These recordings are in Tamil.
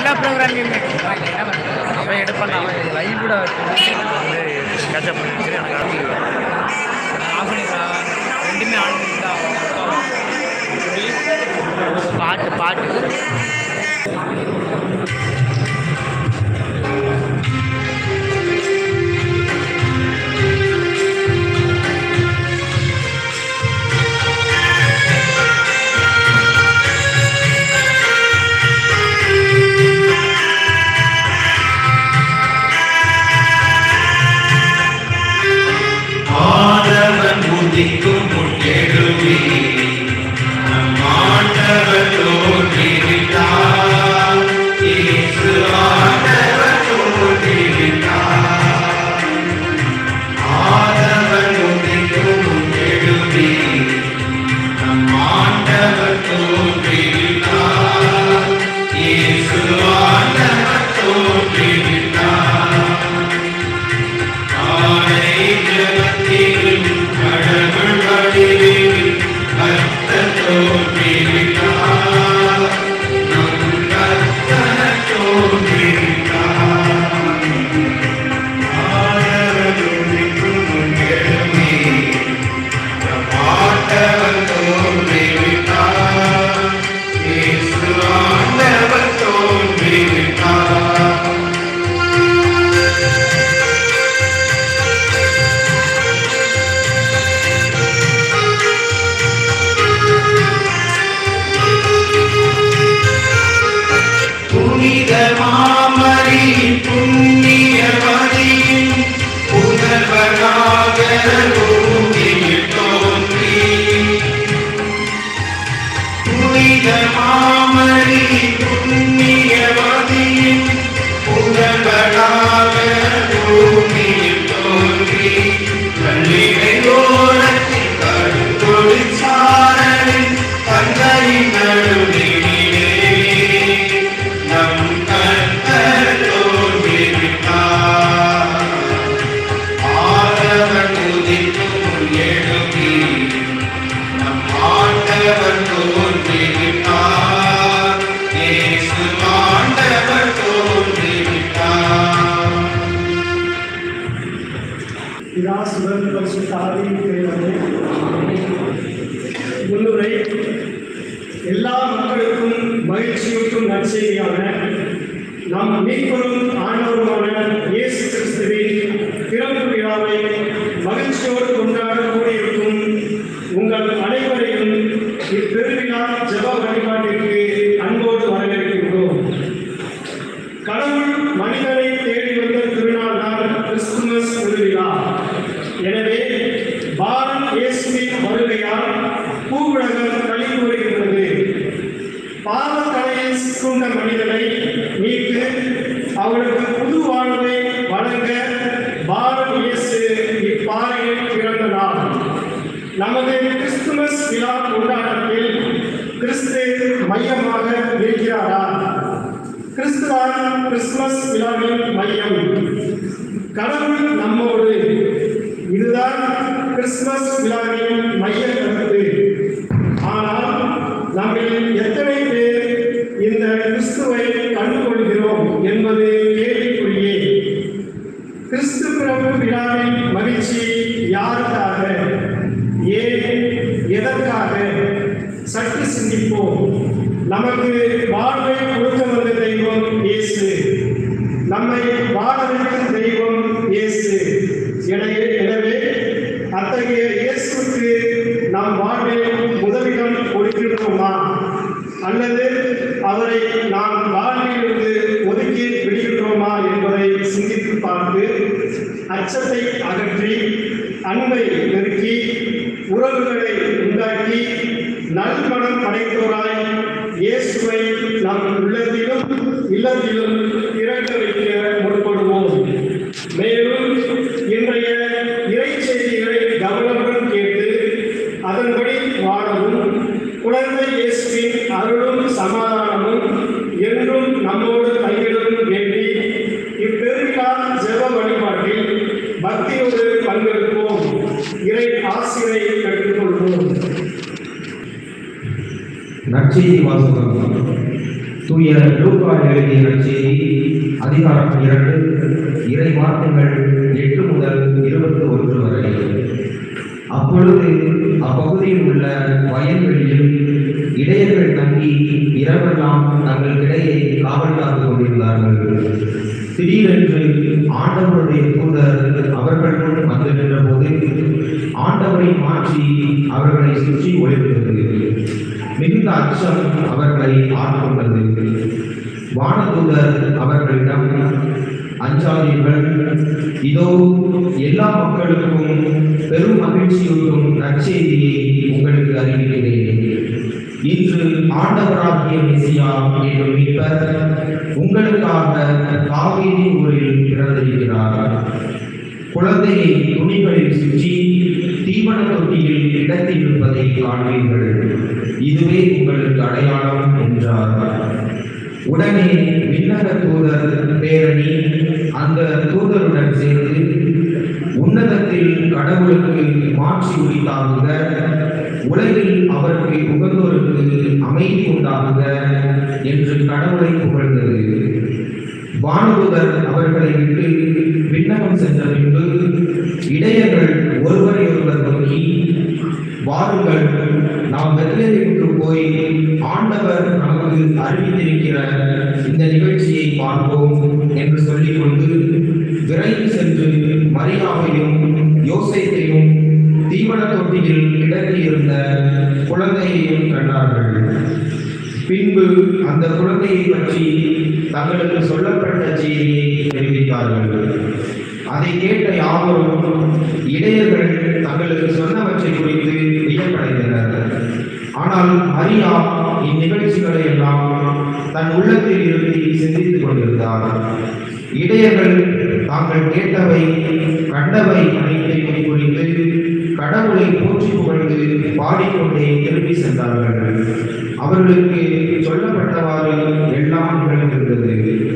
என்ன ப்ரோக்ராம் அவன் எடுப்பான் அவன் லைவ்ல வந்து கேட்சப் பண்ணி வச்சு எனக்கு ஆஃப் பண்ணிக்கலாம் ரெண்டுமே ஆன் பண்ணிக்கலாம் பாட்டு பாட்டு ஆண்டவன் உதிக்கும் முன்னெழுவி நம் ஆண்டவர் தோன்றிவிட்டார் இயேசு ஆண்டவர் தோன்றிவிட்டார் ஆண்டவன் உதிக்கும் முன்னெழுவி நம் ஆண்டவர் தோன்றிவிட்டார் இயேசு ஆண்டவர் தோன்றிவிட்டார் காலை ஜலத்தில் கடவுள் வடிவில் கர்த்தர் தோன்றிவிட்டார். நம் கர்த்தர் தோன்றிவிட்டார். ஆண்டவர் உதிக்கும் முன்னெழுமே, நம் ஆண்டவர் தோன்றிவிட்டார். இயேசு ஆண்டவர் தோன்றிவிட்டார் புனித மாமரி புண்ணிய மதியின் புனர்வனாக பூமியில் தோன்றி புனித மாமரி புண்ணிய மதியின் புனர்வனாக பூமியில் தோன்றி கல்லிடை ஓரத்தில் கடுத்தொழி சாரலில் தந்தையின் நடுவிலே நம் கர்த்தர் தோன்றிவிட்டார். ஆண்டவர் உதிக்கும் எழுப்பி, நம் ஆண்டவர் தோன்றிவிட்டார். இயேசு ஆண்டவர் தோன்றிவிட்டார் பிதா சுதன் பரிசுத்தாவின் பெயராலே முன்னுரை எல்லா மக்களுக்கும் மகிழ்ச்சியூட்டும் நற்செய்தியான நம் மீட்பரும் ஆண்டவருமான இயேசு கிறிஸ்துவின் பிறப்பு விழாவை மகிழ்ச்சியோடு கொண்டாட கூடியிருக்கும் உங்கள் அனைவரையும் இப்பெருவிழா ஜெப வழிபாட்டிற்கு அன்போடு வரவேற்கின்றோம் கடவுள் மனிதனை தேடி வந்த திருநாள் தான் கிறிஸ்துமஸ் திருவிழா எனவே பாரன் இயேசுவின் வருகையால் பூவுலகம் களி கூறுகின்றது பாவக்கலையில் சிக்குண்ட மனிதனை மீட்டு அவருக்கு புது வாழ்வை வழங்க பாரன் இயேசு இப்பாறையில் பிறந்த நாள் நமது கிறிஸ்துமஸ் விழா கொண்டாட்டத்தில் கிறிஸ்து மையமாக இருக்கிறாரா கிறிஸ்துவான் கிறிஸ்துமஸ் விழாவின் மையம் கடவுள் நம்மோடு இதுதான் கிறிஸ்துமஸ் விழாவின் மைய கருத்து ஆனால் நம்மில் எத்தனை பேர் இந்த கிறிஸ்துவை கண்டுகொள்கிறோம் என்பது கேள்விக்குறியே கிறிஸ்து பிறப்பு விழாவின் மகிழ்ச்சி யாருக்காக ஏன் எதற்காக சற்று சிந்திப்போம் நமக்கு வாழ்வை கொடுக்க வந்த தெய்வம் இயேசு நம்மை வாழ வைக்கும் தெய்வம் இயேசு எனவே எனவே அத்தகைய இயேசுக்கு நம் வாழ்வில் முதலிடம் கொடுக்கின்றோமா அல்லது அவரை நாம் வாழ்விலிருந்து ஒதுக்கி விடுகின்றோமா என்பதை சிந்தித்து பார்த்து அச்சத்தை அகற்றி அன்பை பெருக்கி உறவுகளை உண்டாக்கி நல்மனம் படைத்தோராய் இயேசுவை நம் உள்ளத்திலும் இல்லத்திலும் இறக்க வைக்க முற்படுவோம் மேலும் இன்றைய இறை செய்திகளை கவனமுடன் கேட்டு அதன்படி வாழவும் குழந்தை இயேசுவின் அருளும் சமாதானமும் என்றும் நம்மோடு கைவிடும் வேண்டி இப்பெருவிழா ஜெப வழிபாட்டில் பக்தியோடு பங்கெடுப்போம் இறை ஆசிரை பெற்றுக்கொள்வோம் நற்செய்தி வாசகம் தூய லூக்கா எழுதிய நற்செய்தி அதிகாரம் இரண்டு இறை வார்த்தைகள் எட்டு முதல் இருபத்தி ஒன்று வரை அப்பொழுது அப்பகுதியில் உள்ள வயல்வெளியில் இடையர்கள் தங்கி இரவெல்லாம் தங்களுக்கிடையே காவல் காத்துக் கொண்டிருந்தார்கள் திடீரென்று ஆண்டவருடைய தூதர் அவர்கள் முன் வந்து நின்றபோது ஆண்டவரை மாற்றி அவர்களை சுற்றி ஒளிர்ந்தது மிகுந்த அச்சம் அவர்களை ஆட்கொண்டது வானதூதர் அவர்களிடம் அஞ்சாதீர்கள் இதோ எல்லா மக்களுக்கும் பெரும் மகிழ்ச்சியூட்டும் நற்செய்தியை உங்களுக்கு அறிவிக்கிறேன் இன்று ஆண்டவராகிய மெசியா என்னும் மீட்பர் உங்களுக்காக காவேரி ஊரில் பிறந்திருக்கிறார் குழந்தையை துணிகளில் சுற்றி தீவன தொட்டியில் கிடத்தி இருப்பதை காண்பீர்கள் இதுவே உங்களுக்கு அடையாளம் என்றார் உடனே விண்ணக தூதர் பேரணி அந்த தூதருடன் சேர்ந்து உன்னதத்தில் கடவுளுக்கு மாற்றி உரித்தாகுக உலகில் அவருக்கு உகந்தோருக்கு அமைதி உண்டாகுக என்று கடவுளை புகழ்ந்தது வானதூதர் அவர்களை விட்டு விண்ணகம் சென்ற பின்பு இடையர்கள் ஒருவரை ஒருவர் நோக்கி வாருங்கள் நாம் பெத்லகேமுக்கு போய் ஆண்டவர் நமக்கு அறிவித்திருக்கிற இந்த நிகழ்ச்சியை பார்ப்போம் என்று சொல்லிக்கொண்டு விரைந்து சென்று மரியாவையும் யோசேத்தையும் தீவன தொட்டியில் கிடத்தியிருந்த குழந்தையையும் கண்டார்கள் பின்பு அந்த குழந்தையை பற்றி தங்களுக்கு சொல்லப்பட்ட செய்தியை தெரிவித்தார்கள் அதை கேட்ட யாவரும் இடையர்கள் தங்களுக்கு சொன்னவற்றை குறித்து வியப்படைந்தனர் ஆனால் மரியா இந்நிகழ்ச்சிகளை எல்லாம் தன் உள்ளத்தில் இருந்து சிந்தித்துக் கொண்டிருந்தார் இடையர்கள் தாங்கள் கேட்டவை கண்டவை அனைத்தையும் குறித்து கடவுளை போற்றி புகழ்ந்து பாடிக்கொண்டே திரும்பி சென்றார்கள் அவர்களுக்கு சொல்லப்பட்டவாறு எல்லாம் நிகழ்ந்திருந்தது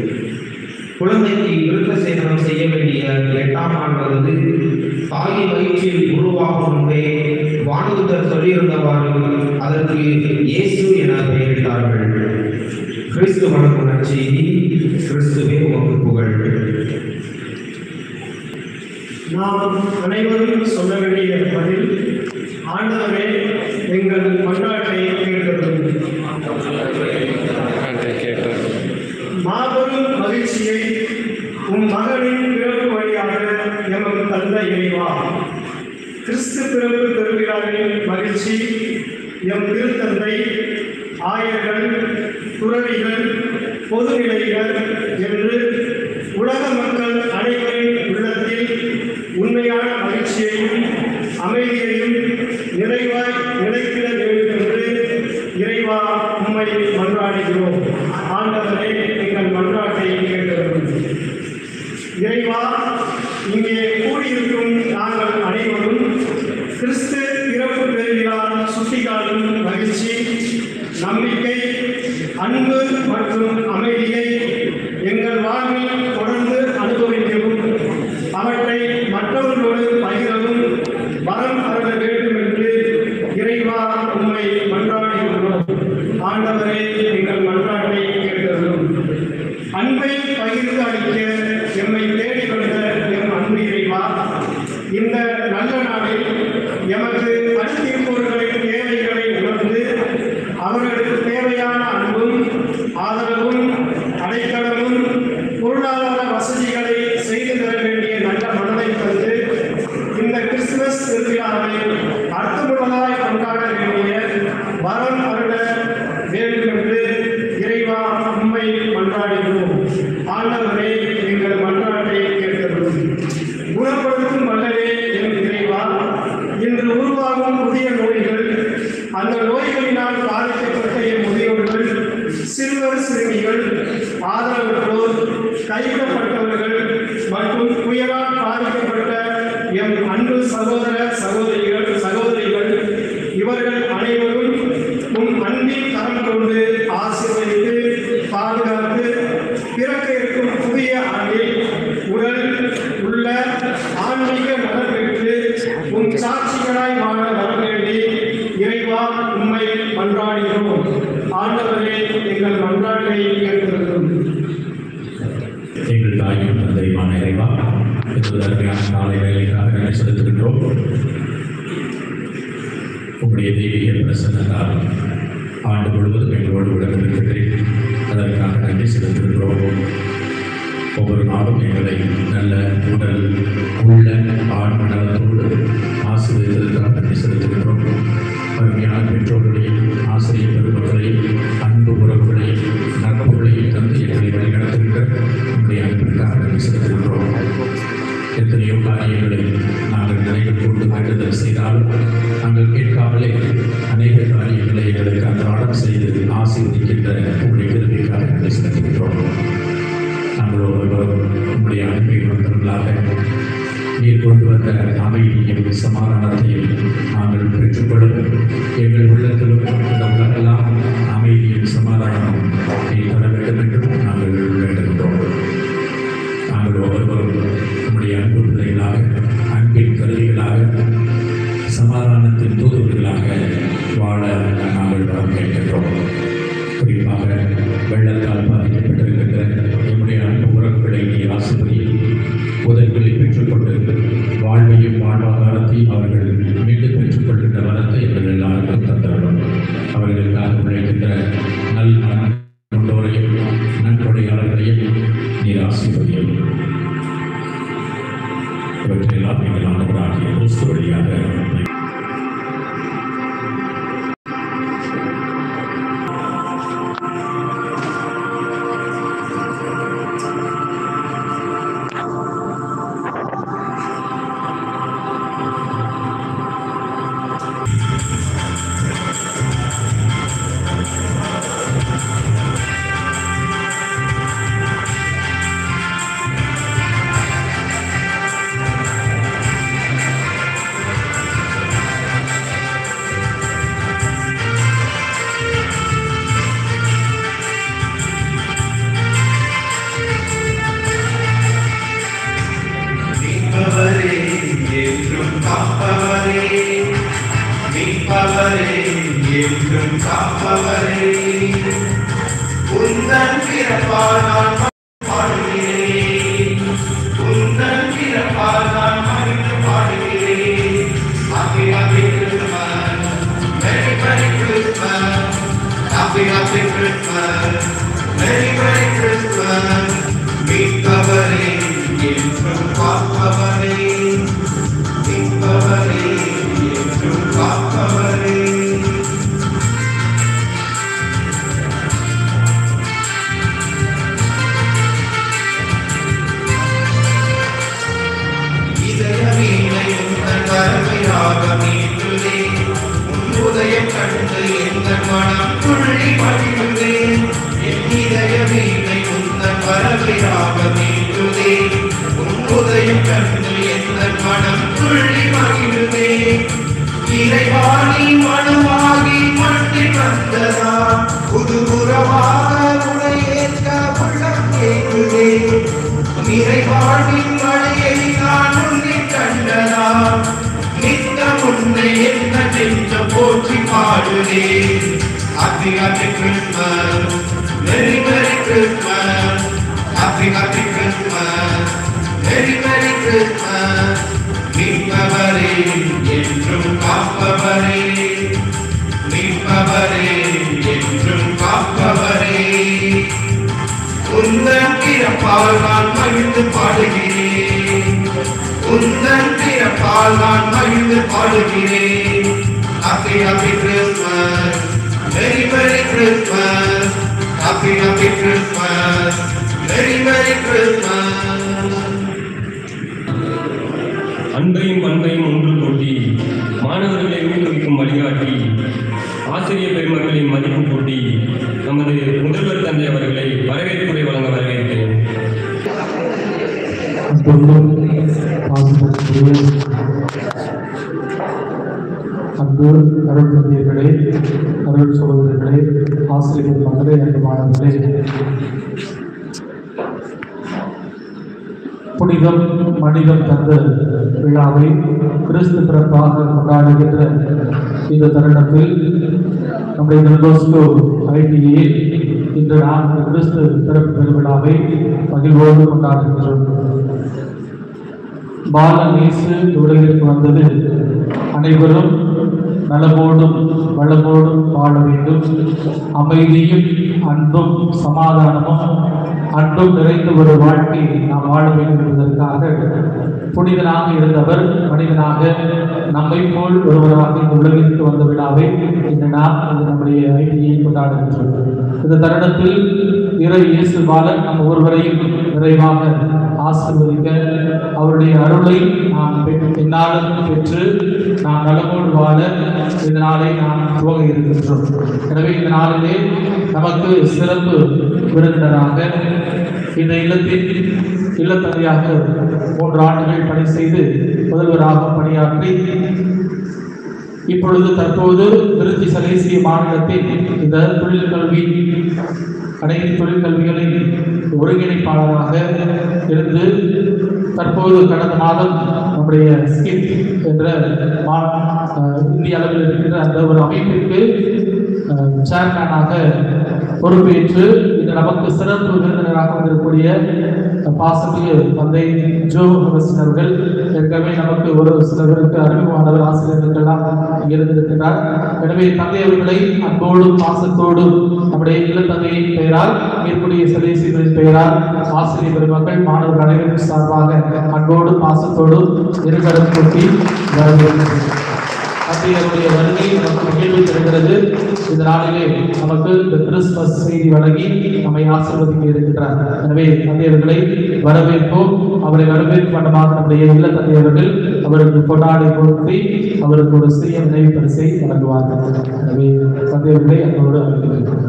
குழந்தைக்கு விருத்த சேதனம் செய்ய வேண்டிய எட்டாம் நாள் வந்து தாயின் வயிற்றில் உருவாகும் முன்பே வானதுதர் சொல்லியிருந்தவாறு அதற்கு இயேசு என பெயரிட்டார்கள் கிறிஸ்து வழங்கும் நற்செய்தி கிறிஸ்துவே உமக்கு புகழ் நாம் அனைவரும் சொல்ல வேண்டிய பதில் ஆண்டவரே எங்கள் மன்றாட்டை கேட்கிறது மாபெரும் மகிழ்ச்சியை உம் மகனின் பிறப்பு வழியாக எமக்கு தந்த இறைவா கிறிஸ்து பிறப்பு பெறுகிறாரின் மகிழ்ச்சி எம் திருத்தந்தை ஆயர்கள் துறவிகள் பொதுநிலைகள் என்று உலக மக்கள் அனைவரின் உள்ளத்தில் உண்மையான மகிழ்ச்சியையும் அமைதியையும் நிறைவாய் நிலைத்திட வேண்டும் என்று இறைவா உம்மை மன்றாடுகிறோம் ஆண்டவரே எங்கள் மன்றாட்டை கேட்கிறோம் இறைவா இங்கே கூடியிருக்கும் நாங்கள் அனைவரும் கிறிஸ்து பிறப்பு பெறுகிறார் சுட்டிக்காட்டும் மகிழ்ச்சி நம்பிக்கை அன்பு மற்றும் அமைதியை எங்கள் வாழ்வில் தொடர்ந்து அனுபவிக்கவும் அவற்றை மற்றவர்களோடு பகிரவும் வரம் அருள வேண்டும் என்று இறைவா உண்மை மன்றாடுகிறோம் ஆண்டவரே எங்கள் மன்றாட்டை கேட்கிறோம் அன்பை பகிர்ந்து அளிக்க எம்மை தேடிக் கொண்ட எம் அன்பு இறைவா இந்த நல்ல நாளில் எமக்கு அடுத்திருப்பவர்களின் தேவைகளை உணர்ந்து அவர்களுக்கு தேவையான அன்பும் ஆதரவும் அடைக்கலமும் பொருளாதார வசதிகளை செய்து தர வேண்டிய நல்ல மனதை தந்து இந்த கிறிஸ்துமஸ் திருவிழாவை அர்த்தமுள்ளதாய் கொண்டாட வேண்டிய வரம் அருள வேண்டும் என்று இறைவா உண்மை மன்றாடுகிறோம் ஆண்டவரே எங்கள் மன்றாட்டை கேட்கிறோம் குணப்படுத்தும் வல்லவே என் இறைவா இன்று உருவாகும் புதிய நோய்கள் அந்த நோய்களினால் பாதிக்கப்பட்ட என் முதியோர்கள் சிறுவர் சிறுமிகள் ஆதரவற்றோர் கைவிடப்பட்டவர்கள் மற்றும் புயலால் பாதிக்கப்பட்ட எம் அன்பு சகோதர சகோதரிகள் சகோதரிகள் இவர்கள் அனைவரும் உன் அன்பின் கரம் கொண்டு ஆசீர்வதித்து பாதுகாத்து பிறக்க இருக்கும் புதிய ஆண்டில் உடல் உள்ள ஆன்மீக நலன் பெற்று உன் சாட்சிகளாய் வாழ வர வேண்டி இறைவா உண்மை மன்றாடுகிறோம் ஆண்டவரே எங்கள் மன்றாட்டை தாயும் தந்தையுமான இறைவா இந்த அருமையான காலை வேலைக்காக நன்றி செலுத்துகின்றோம் உங்களுடைய தெய்வீக பிரசன்னத்தால் ஆண்டு முழுவதும் எங்களோடு உடனிருக்கிறேன் அதற்காக நன்றி செலுத்துகின்றோம் ஒவ்வொரு நாளும் எங்களை நல்ல உடல் உள்ள ஆண் நலத்தோடு ஆசிரியர்களுக்காக நன்றி செலுத்துகின்றோம் அருமையான பெற்றோர்களையும் ஆசிரியர் பெருமக்களையும் அன்பு உறவுகளையும் நட்புகளையும் தந்து எங்களை வழிநடத்துகின்ற உங்களுடைய அன்பிற்காக நன்றி செலுத்துகின்றோம் எத்தனையோ காரியங்களை நாங்கள் நினைவு கொண்டு வேண்டுதல் செய்தாலும் நாங்கள் கேட்காமலே அநேக காரியங்களை எங்களுக்கு அன்றாடம் செய்து ஆசீர்வதிக்கின்ற உங்களுடைய விரும்பிக்காக நன்றி செலுத்துகின்றோம் நாங்கள் ஒவ்வொருவரும் உங்களுடைய அன்பை உணர்ந்தவர்களாக நீர் கொண்டு வந்த அமைதியும் சமாதானத்தையும் நாங்கள் பெற்றுக்கொள்ள எங்கள் உள்ளத்திலும் இந்த உலகெல்லாம் அமைதியும் சமாதானமும் நீ தர வேண்டும் என்றும் நாங்கள் வேண்டுகின்றோம் நாங்கள் ஒவ்வொருவரும் நம்முடைய அன்பு பிள்ளைகளாக அன்பின் கருவிகளாக சமாதானத்தின் தூதுவர்களாக வாழ நாங்கள் வரம் கேட்கின்றோம் குறிப்பாக வெள்ளத்தால் பாதிக்கப்பட்டிருக்கின்ற நம்முடைய அன்பு உறவுகளை நீ ஆசிரியர் உதவிகளை பெற்றுக்கொண்டு வாழ்வையும் வாழ்வாதாரத்தையும் அவர்கள் மீண்டும் பெற்றுக்கொள்கின்ற வரத்தை இவர்கள் எல்லாருக்கும் தந்தரணும் அவர்களுக்காக உழைக்கின்ற நல் மனம் கொண்டோரையும் நன்கொடையாளர்களையும் நீர் ஆசீர்வதியும் இவற்றையெல்லாம் நீங்கள் ஆண்டவராகிய கிறிஸ்து வழியாக மீட்பவரே என்றும் காப்பவரே மீட்பவரே என்றும் காப்பவரே உந்தன் பிறப்பால் நான் பாடுகிறேன் உந்தன் பிறப்பால் நான் மகிழ்ந்து பாடுகிறேன் Happy happy Christmas Merry Merry Christmas Happy happy Christmas Merry Merry Christmas மீட்பவரே என்றும் காப்பவரே மீட்பவரே என்றும் காப்பவரே இதய வீணை உங்கள் வறுமையாக மீட்டுதே உன் உதயம் கண்டு எங்கள் மனம் துள்ளி மகிழ்ந்தே என் இதய வீணை உங்கள் வரவையாக மீட்டுதே உன் உதயம் கண்டு எங்கள் மனம் துள்ளி மகிழ்ந்தே இறைவாணி மனுவாகி மண்ணில் வந்ததா புது உறவாக உனை ஏற்க உள்ளம் கேட்குதே நிறைவாழ்வின் மழையை நான் உன்னில் கண்டதா நித்தம் உன்னை என்ன நெஞ்ச போற்றி பாடுதே happy happy Christmas very very Christmas happy happy Christmas very very Christmas மீட்பவரே என்றும் காப்பவரே மீட்பவரே என்றும் காப்பவரே உந்தன் பிறப்பால் நான் மகிழ்ந்து பாடுகிறேன் உந்தன் பிறப்பால் நான் மகிழ்ந்து பாடுகிறேன் happy happy Christmas very very Christmas happy happy Christmas very very Christmas அன்பையும் பண்பையும் ஒன்று கூட்டி மாணவர்களை ஊக்குவிக்கும் வழிகாட்டி ஆசிரியர் பெருமக்களின் மதிப்பு கூட்டி நமது முதல்வர் தந்தை அவர்களை வரவேற்புரை வழங்க வரவேற்கிறேன் அன்பு அருள் தந்தையர்களே அருள் சகோதரர்களே ஆசிரியர் மகளே அன்பு மாணவர்களே புனிதம் மனிதம் தந்த விழாவை கிறிஸ்து பிறப்பாக கொண்டாடுகின்ற இந்த தருணத்தில் நம்முடைய நல்போஸ்கோ ஐடிஏ இன்று நாம் இந்த கிறிஸ்து பிறப்பு பெருவிழாவை மகிழ்வோடு கொண்டாடுகின்றோம் பாலன் இயேசு உலகிற்கு வந்தது அனைவரும் நலமோடும் வளமோடும் வாழ வேண்டும் அமைதியும் அன்பும் சமாதானமும் அன்பும் நிறைந்த ஒரு வாழ்க்கையை நாம் வாழ வேண்டும் என்பதற்காக புனிதனாக இருந்தவர் மனிதனாக நம்மை போல் ஒருவராக இந்த உலகிற்கு வந்த விழாவை இந்த நாம் இது நம்முடைய ஐடியை கொண்டாடுகின்றோம் இந்த தருணத்தில் இறை இயேசு பாலன் நம் ஒருவரையும் நிறைவாக ஆசீர்வதிக்க அவருடைய அருளை நாம் பெற்று இந்நாளும் பெற்று நாம் நலமோடு வாழ இந்த நாளை நாம் துவங்க இருக்கின்றோம் எனவே இந்த நாளிலே நமக்கு சிறப்பு விருந்தினராக இந்த இல்லத்தின் இல்லத்தந்தையாக மூன்று ஆண்டுகள் பணி செய்து முதல்வராக பணியாற்றி இப்பொழுது தற்போது திருச்சி சலேசிய மாநிலத்தின் இந்த தொழிற்கல்வி அனைத்து தொழிற்கல்விகளின் ஒருங்கிணைப்பாளராக இருந்து தற்போது கடந்த மாதம் நம்முடைய ஸ்கிப் என்ற மா- அஹ் இந்திய அளவில் இருக்கின்ற அந்த ஒரு அமைப்பிற்கு அஹ், சேர்மேனாக பொறுப்பேற்று இது நமக்கு சிறப்பு விருந்தினராக வந்திருக்கக்கூடிய அஹ், பாசமிகு தந்தை ஜோ அகஸ்டின் அவர்கள் ஏற்கனவே நமக்கு ஒரு சிலருக்கு அறிமுகமானவர் ஆசிரியர்களுக்கெல்லாம் இருந்திருக்கிறார் எனவே தந்தை அவர்களை அன்போடும் பாசத்தோடும் நம்முடைய இளத்தந்தையின் பெயரால் மேற்கூடிய சிலேசிகளின் பெயரால் ஆசிரியர் பெருமக்கள் மாணவர்கள் அனைவரும் சார்பாக அன்போடும் பாசத்தோடும் இருகரம் கொட்டி வரவேற்கிறேன் தந்தையருடைய வருகை நமக்கு மகிழ்வை தருகிறது இந்த நாளிலே நமக்கு இந்த கிறிஸ்துமஸ் செய்தி வழங்கி நம்மை ஆசீர்வதிக்க இருக்கின்றார் எனவே தந்தையர்களை வரவேற்போம் அவரை வரவேற்கும் வண்ணமாக நம்முடைய இல்ல தந்தையர்கள் அவருக்கு கொண்டாடி கொடுத்து அவருக்கு ஒரு சிறிய நினைவு பரிசை வழங்குவார்கள் எனவே தந்தையர்களை அதோடு அழைக்கிறேன்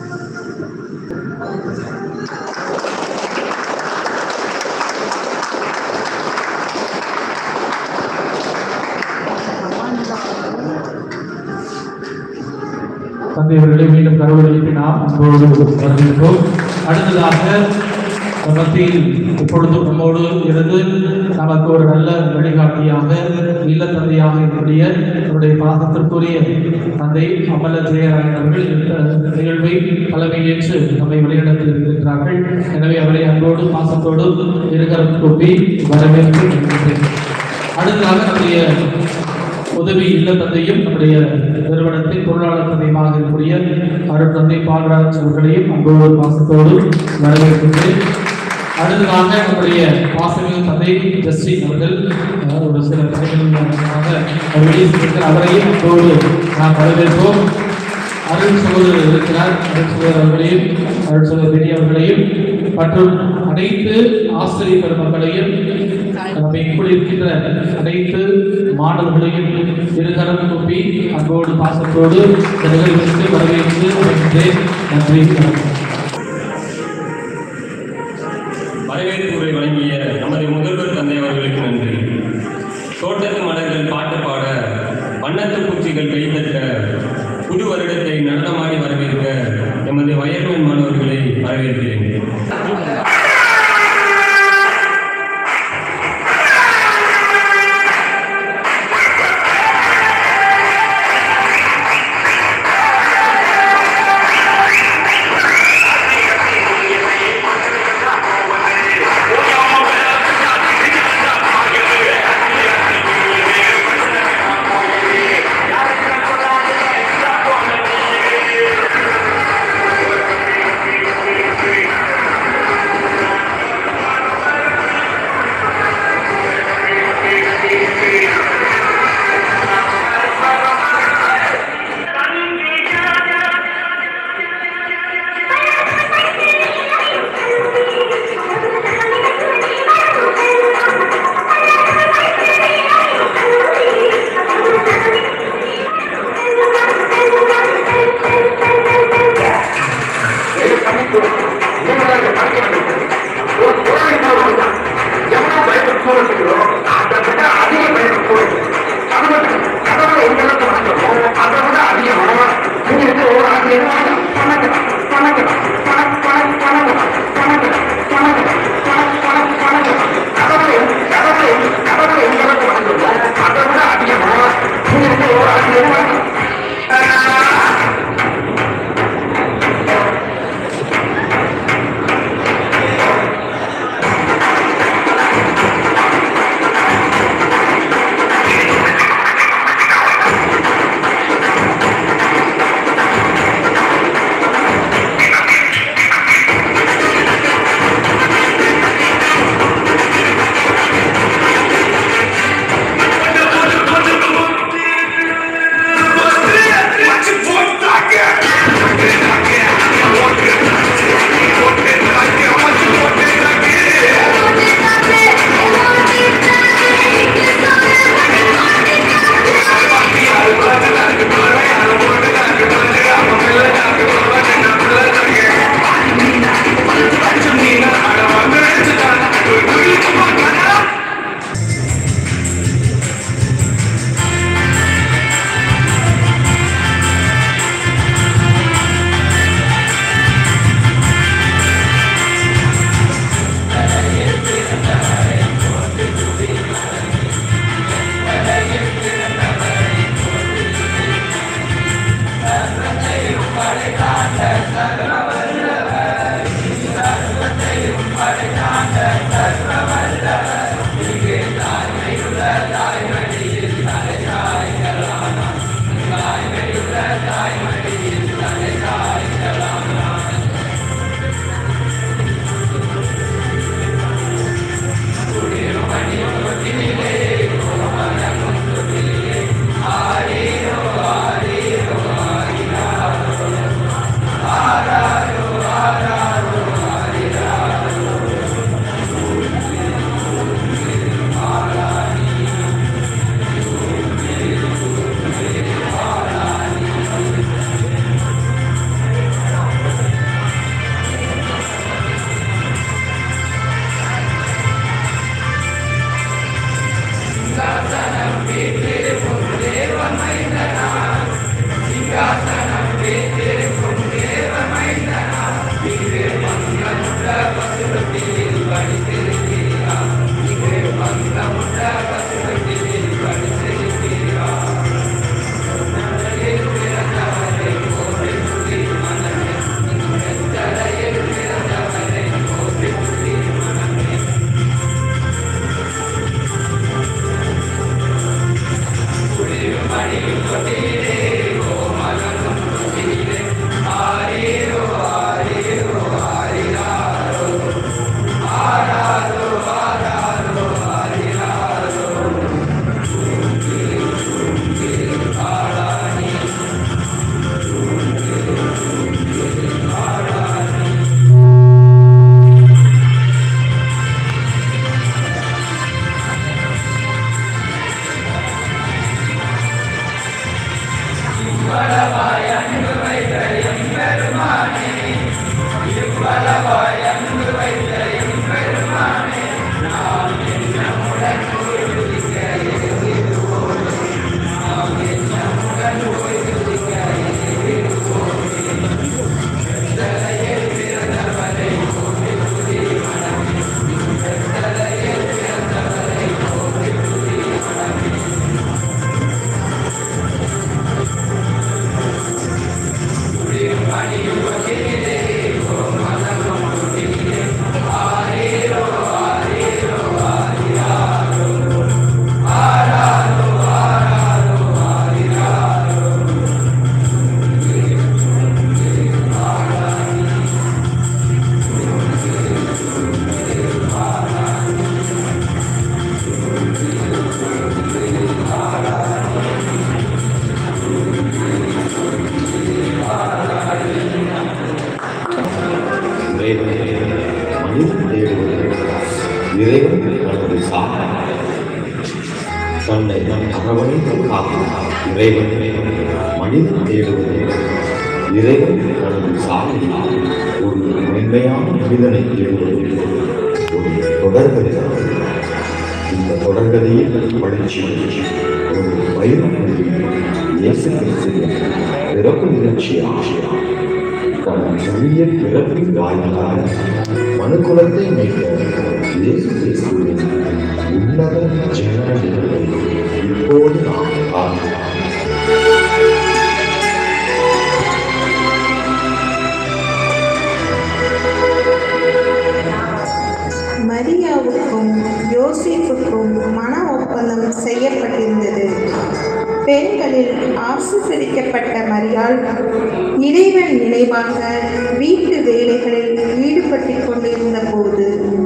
தந்தையர்களை மீண்டும் கருவறை எழுப்பி நாம் அன்போடு வரவேற்போம் அடுத்ததாக மத்தியில் இப்பொழுது நம்மோடு இருந்து நமக்கு ஒரு நல்ல வழிகாட்டியாக இல்ல தந்தையாக இருக்கக்கூடிய நம்முடைய பாசத்திற்குரிய தந்தை அமல ஜெயராயன் அவர்கள் இந்த நிகழ்வை தலைமையேற்று நம்மை வழிநடத்தி இருக்கிறார்கள் எனவே அவரை அன்போடு பாசத்தோடு இருகரம் கூப்பி வரவேற்று நிற்கின்றேன். அடுத்ததாக நம்முடைய உதவி இல்ல தந்தையும் நம்முடைய நிறுவனத்தின் பொருளாளர் தந்தையுமாக இருக்கக்கூடிய அருள் தந்தை பால்ராஜ் அவர்களையும் அன்போடு பாசத்தோடு வரவேற்கின்றேன் அடுத்ததாக நம்முடைய பாசமிகு தந்தை ஜஸ்டின் அவர்கள் அஹ், ஒரு சில பணிகளுக்காக வெளியே சென்றிருக்கிற அவரையும் அன்போடு நாம் வரவேற்போம் அருள் சகோதரர் இருக்கிறார் அருள் சகோதரர் அவர்களையும் அருள் சகோதரர் பெரிய அவர்களையும் மற்றும் அனைத்து ஆசிரியர் பெருமக்களையும் நம்மை இப்படி இருக்கின்ற அனைத்து மாணவர்களையும் இருகரம் கூப்பி அன்போடு பாசத்தோடு இந்த நிகழ்விற்கு வரவேற்று வருகின்றேன் நன்றி வணக்கம் வரவேற்பு உரை வழங்கிய நமது முதல்வர் தந்தை அவர்களுக்கு நன்றி தோட்டத்து மலர்கள் பாட்டு பாட வண்ணத்து பூச்சிகள் கைத்தட்ட புது வருடத்தை நடனமாடி வரவேற்க எமது வயல்வன் மாணவர்களை வரவேற்கிறேன் Thank மனிதன் தேடுவது இறைவன் தனது சாதனை தன்னை அரவணைத்து காக்கும் இறைவன் மனிதன் தேடுவது இறைவன் தனது சாதனை ஒரு மென்மையான மனிதனை தேடுவது ஒரு தொடர்கதை இந்த தொடர்கதையில் படிச்சு ஒரு வைரம் இயேசு கிறிஸ்துவின் பிறப்பு நிகழ்ச்சியாக தன் எளிய பிறப்பின் வாயிலாக மனுக்குலத்தை மீட்க இயேசு கிறிஸ்துவின் உன்னத ஜனன நிகழ்வை இப்போது நாம் காணலாம் மரியாவுக்கும் யோசேப்புக்கும் மன ஒப்பந்தம் செய்யப்பட்டிருந்தது பெண்களில் ஆசீர்வதிக்கப்பட்ட மரியாள் இறைவன் நினைவாக வீட்டு வேலைகளில் ஈடுபட்டுக் கொண்டிருந்த போது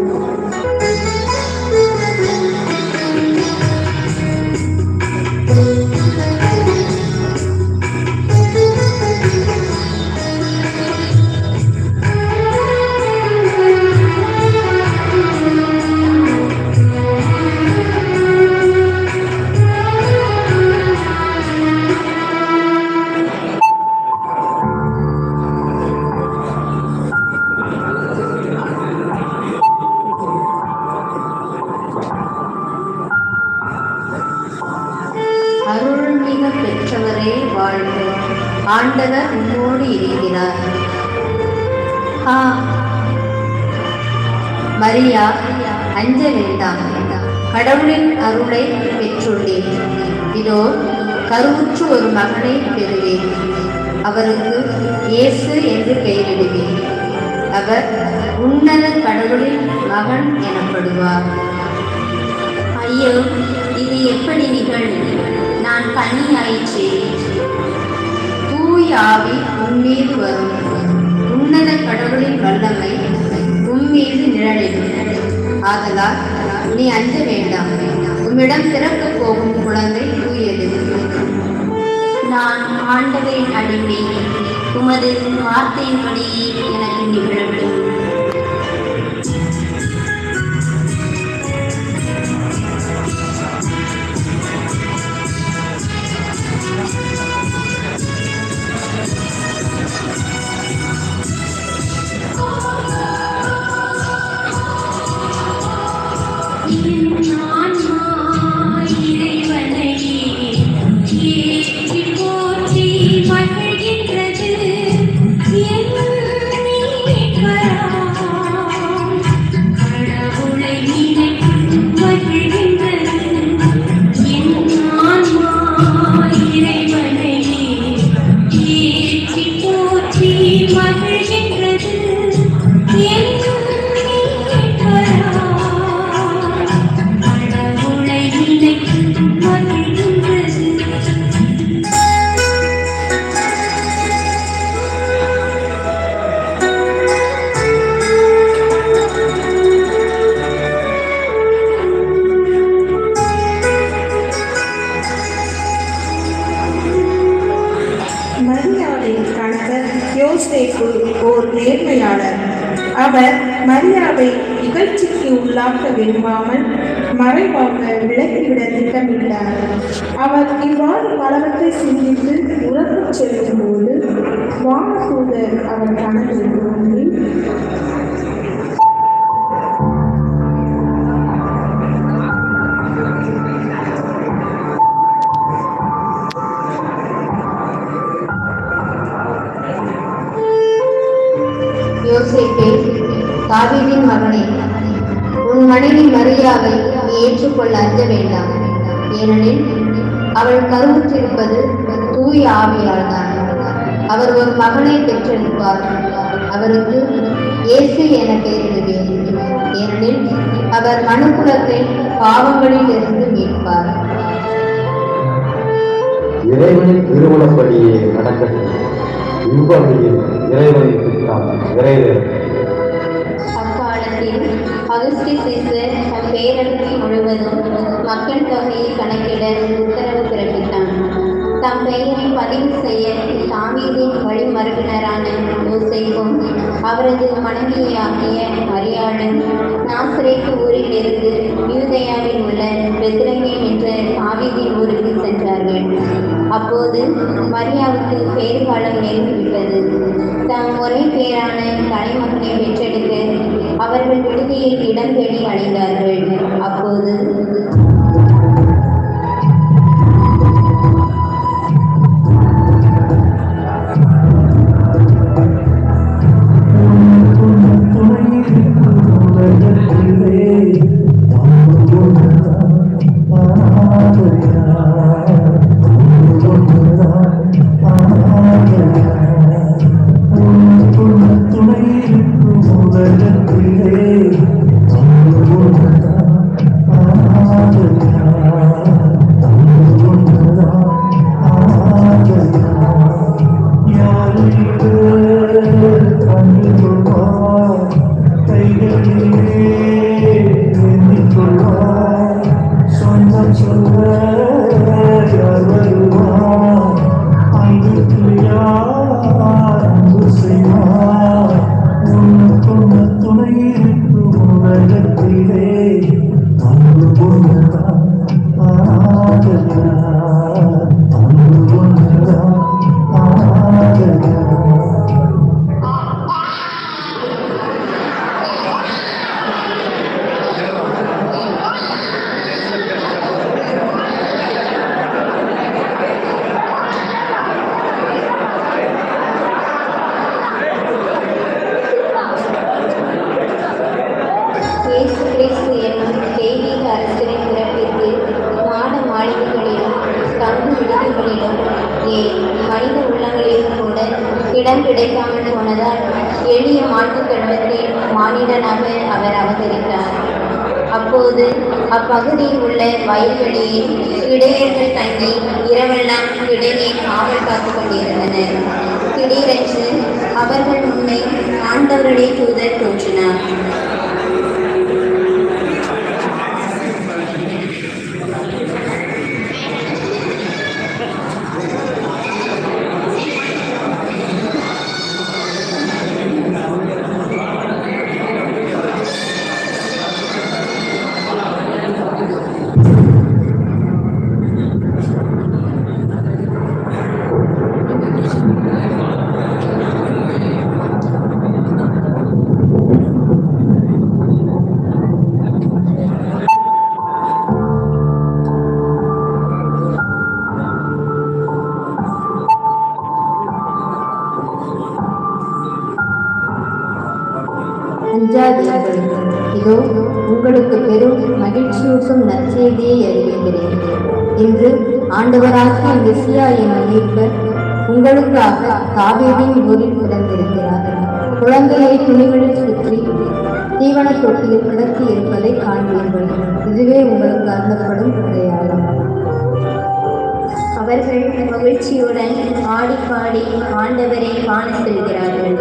அருள்மிக பெற்றவரே வாழ்க ஆண்டவர் உன்னோடு இருக்கிறார் ஆ மரியா அஞ்ச வேண்டாம் கடவுளின் அருளை பெற்றுள்ளேன் இதோ கருவுற்று ஒரு மகனை பெறுவேன் அவருக்கு இயேசு என்று பெயரிடுவேன் அவர் உன்னத கடவுளின் மகன் எனப்படுவார் ஐயோ இது எப்படி நிகழும் நான் கண்ணி ஆயிற்றே தூய் ஆவி உன்மீது வரும் உன்னத கடவுளின் வல்லமை உம்மீது நிழலிடும் ஆதலால் நீ அஞ்ச வேண்டாம் உம்மிடம் பிறக்கப் போகும் குழந்தை தூயது நான் ஆண்டவரின் அடிமை உமது வார்த்தையின்படியே எனக்கு நிகழட்டும் மகிழ்கின்றது என் கடவுளை நினைத்து மகிழ்கின்றது மரியாவின் கணவர் யோசேப்பு ஓர் நேர்மையாளர் அவர் மரியாவை இகழ்ச்சிக்கு உள்ளாக்க விரும்பாமல் மறைவாக விலக்கிவிட திட்டமிட்டார் அவர் இவ்வாறு பலவற்றை சிந்தித்து உறக்கச் செல்லும்போது வானதூதர் அவர் கனவில் தோன்றி யோசேப்பே தாவீதின் மகனே உன் மனைவி மரியாவை நீ ஏற்றுக்கொள்ள அஞ்ச வேண்டாம் ஏனெனில் அவள் கருவுற்றிருப்பது தூய ஆவியால் தான் அவர் ஒரு மகனை பெற்றெடுப்பார் அவருக்கு இயேசு என பெயரிடுவேன் ஏனெனில் அவர் மனுக்குலத்தை பாவங்களில் இருந்து மீட்பார் இறைவனின் திருமணப்படியே நடக்கட்டும் இவ்வகையில் இறைவனின் திட்டம் நிறைவேறும் அக்காலத்தில் அகஸ்டி சீசர் தம் பேரரசை முழுவதும் மக்கள் தொகையை கணக்கிட உத்தரவு பிறப்பித்தான் தம் பெயரை பதிவு செய்ய தாவீதின் வழிமரபினரான யோசேப்பும் அவரது மனைவியாகிய மரியாளும் நாசரேத்து ஊரில் இருந்து யூதேயாவில் உள்ள பெத்ரகேம் என்ற தாவீதின் ஊருக்கு சென்றார்கள் அப்போது மரியாவுக்கு பேர் காலம் நெருங்கிவிட்டது தம் ஒரே பேரான தலைமகனை பெற்றெடுக்க அவர்கள் விடுதியில் இடம் தேடி அடைந்தார்கள் அப்போது இயேசு கிறிஸ்து என்னும் தெய்வீக அரசரின் பிறப்பிற்கு மாட மாளிகைகளிலும் தங்கு விடுதிகளிலும் ஏன் மனித உள்ளங்களிலும் கூட இடம் கிடைக்காமல் போனதால் எளிய மாட்டுக் கழுவத்தில் மானிடனாக அவர் அவர் அவதரித்தார் அப்போது அப்பகுதியில் உள்ள வயல்வெளியில் இடையர்கள் தங்கி இரவெல்லாம் இடையே காவல் காத்து கொண்டிருந்தனர் திடீரென்று அவர்கள் முன்னே ஆண்டவருடைய தூதர் தோன்றினார் அஞ்சாதீர்கள் இதோ உங்களுக்கு பெரும் மகிழ்ச்சியூட்டும் நற்செய்தியை அறிவிக்கிறேன் இன்று ஆண்டவராகிய மெசியா எனும் மீட்பர் உங்களுக்காக தாவீதின் ஊரில் பிறந்திருக்கிறார் குழந்தையை துணிகளில் சுற்றி தீவன தொட்டியில் கிடத்தி இருப்பதை காண்பீர்கள் இதுவே உங்களுக்கு அருளப்படும் அடையாளம் அவர்கள் மகிழ்ச்சியுடன் ஆடி பாடி ஆண்டவரை காண செல்கிறார்கள்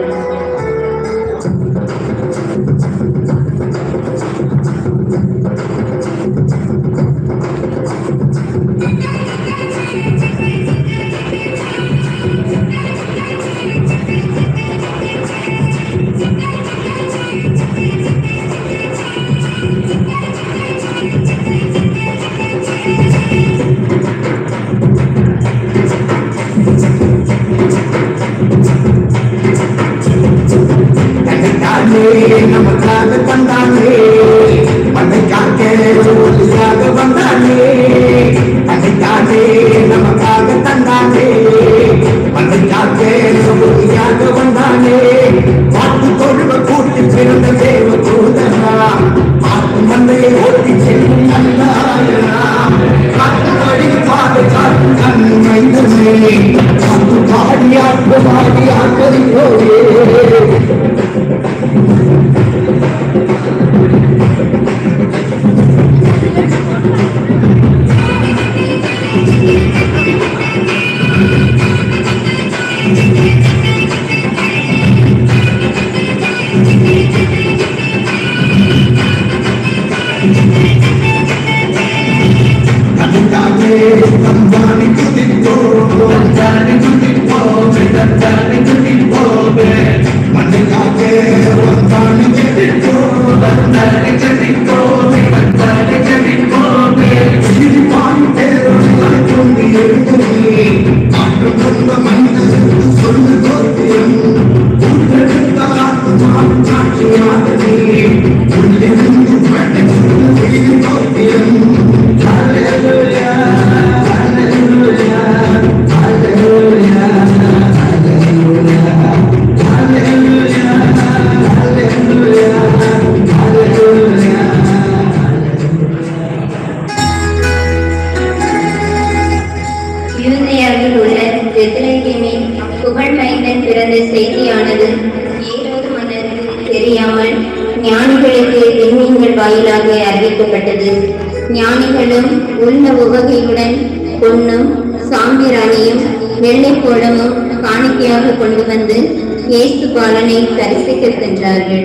தன்னைத்தானே நமக்காக தந்தானே மண்ணைக்காக ஒளியாக வந்தானே தன்னைத்தானே நமக்காக தந்தானே மண்ணைக்காக ஒளியாக வந்தானே பாட்டு தொழுவ கூட்டி பிறந்த தேவ தூதனா ஆத்து மண்ணையை ஓட்டி செல்லும் நல்லாயனா காட்டு வழி பாடு காட்டு கண் மைந்தனே காத்து பாடி ஆட்டு பாடி ஆக்கறியோயே யூதேயாவில் உள்ள பெத்லகேமில் புகழ் மைந்தன் பிறந்த செய்தியானது ஏரோது மன்னருக்கு தெரியாமல் ஞானிகளுக்கு விண்மீன்கள் வாயிலாக அறிவிக்கப்பட்டது ஞானிகளும் உள்ள உவகையுடன் பொன்னும் சாம்பிராணியும் வெள்ளைப்போளமும் காணிக்கையாக கொண்டு வந்து இயேசு பாலனை தரிசிக்க சென்றார்கள்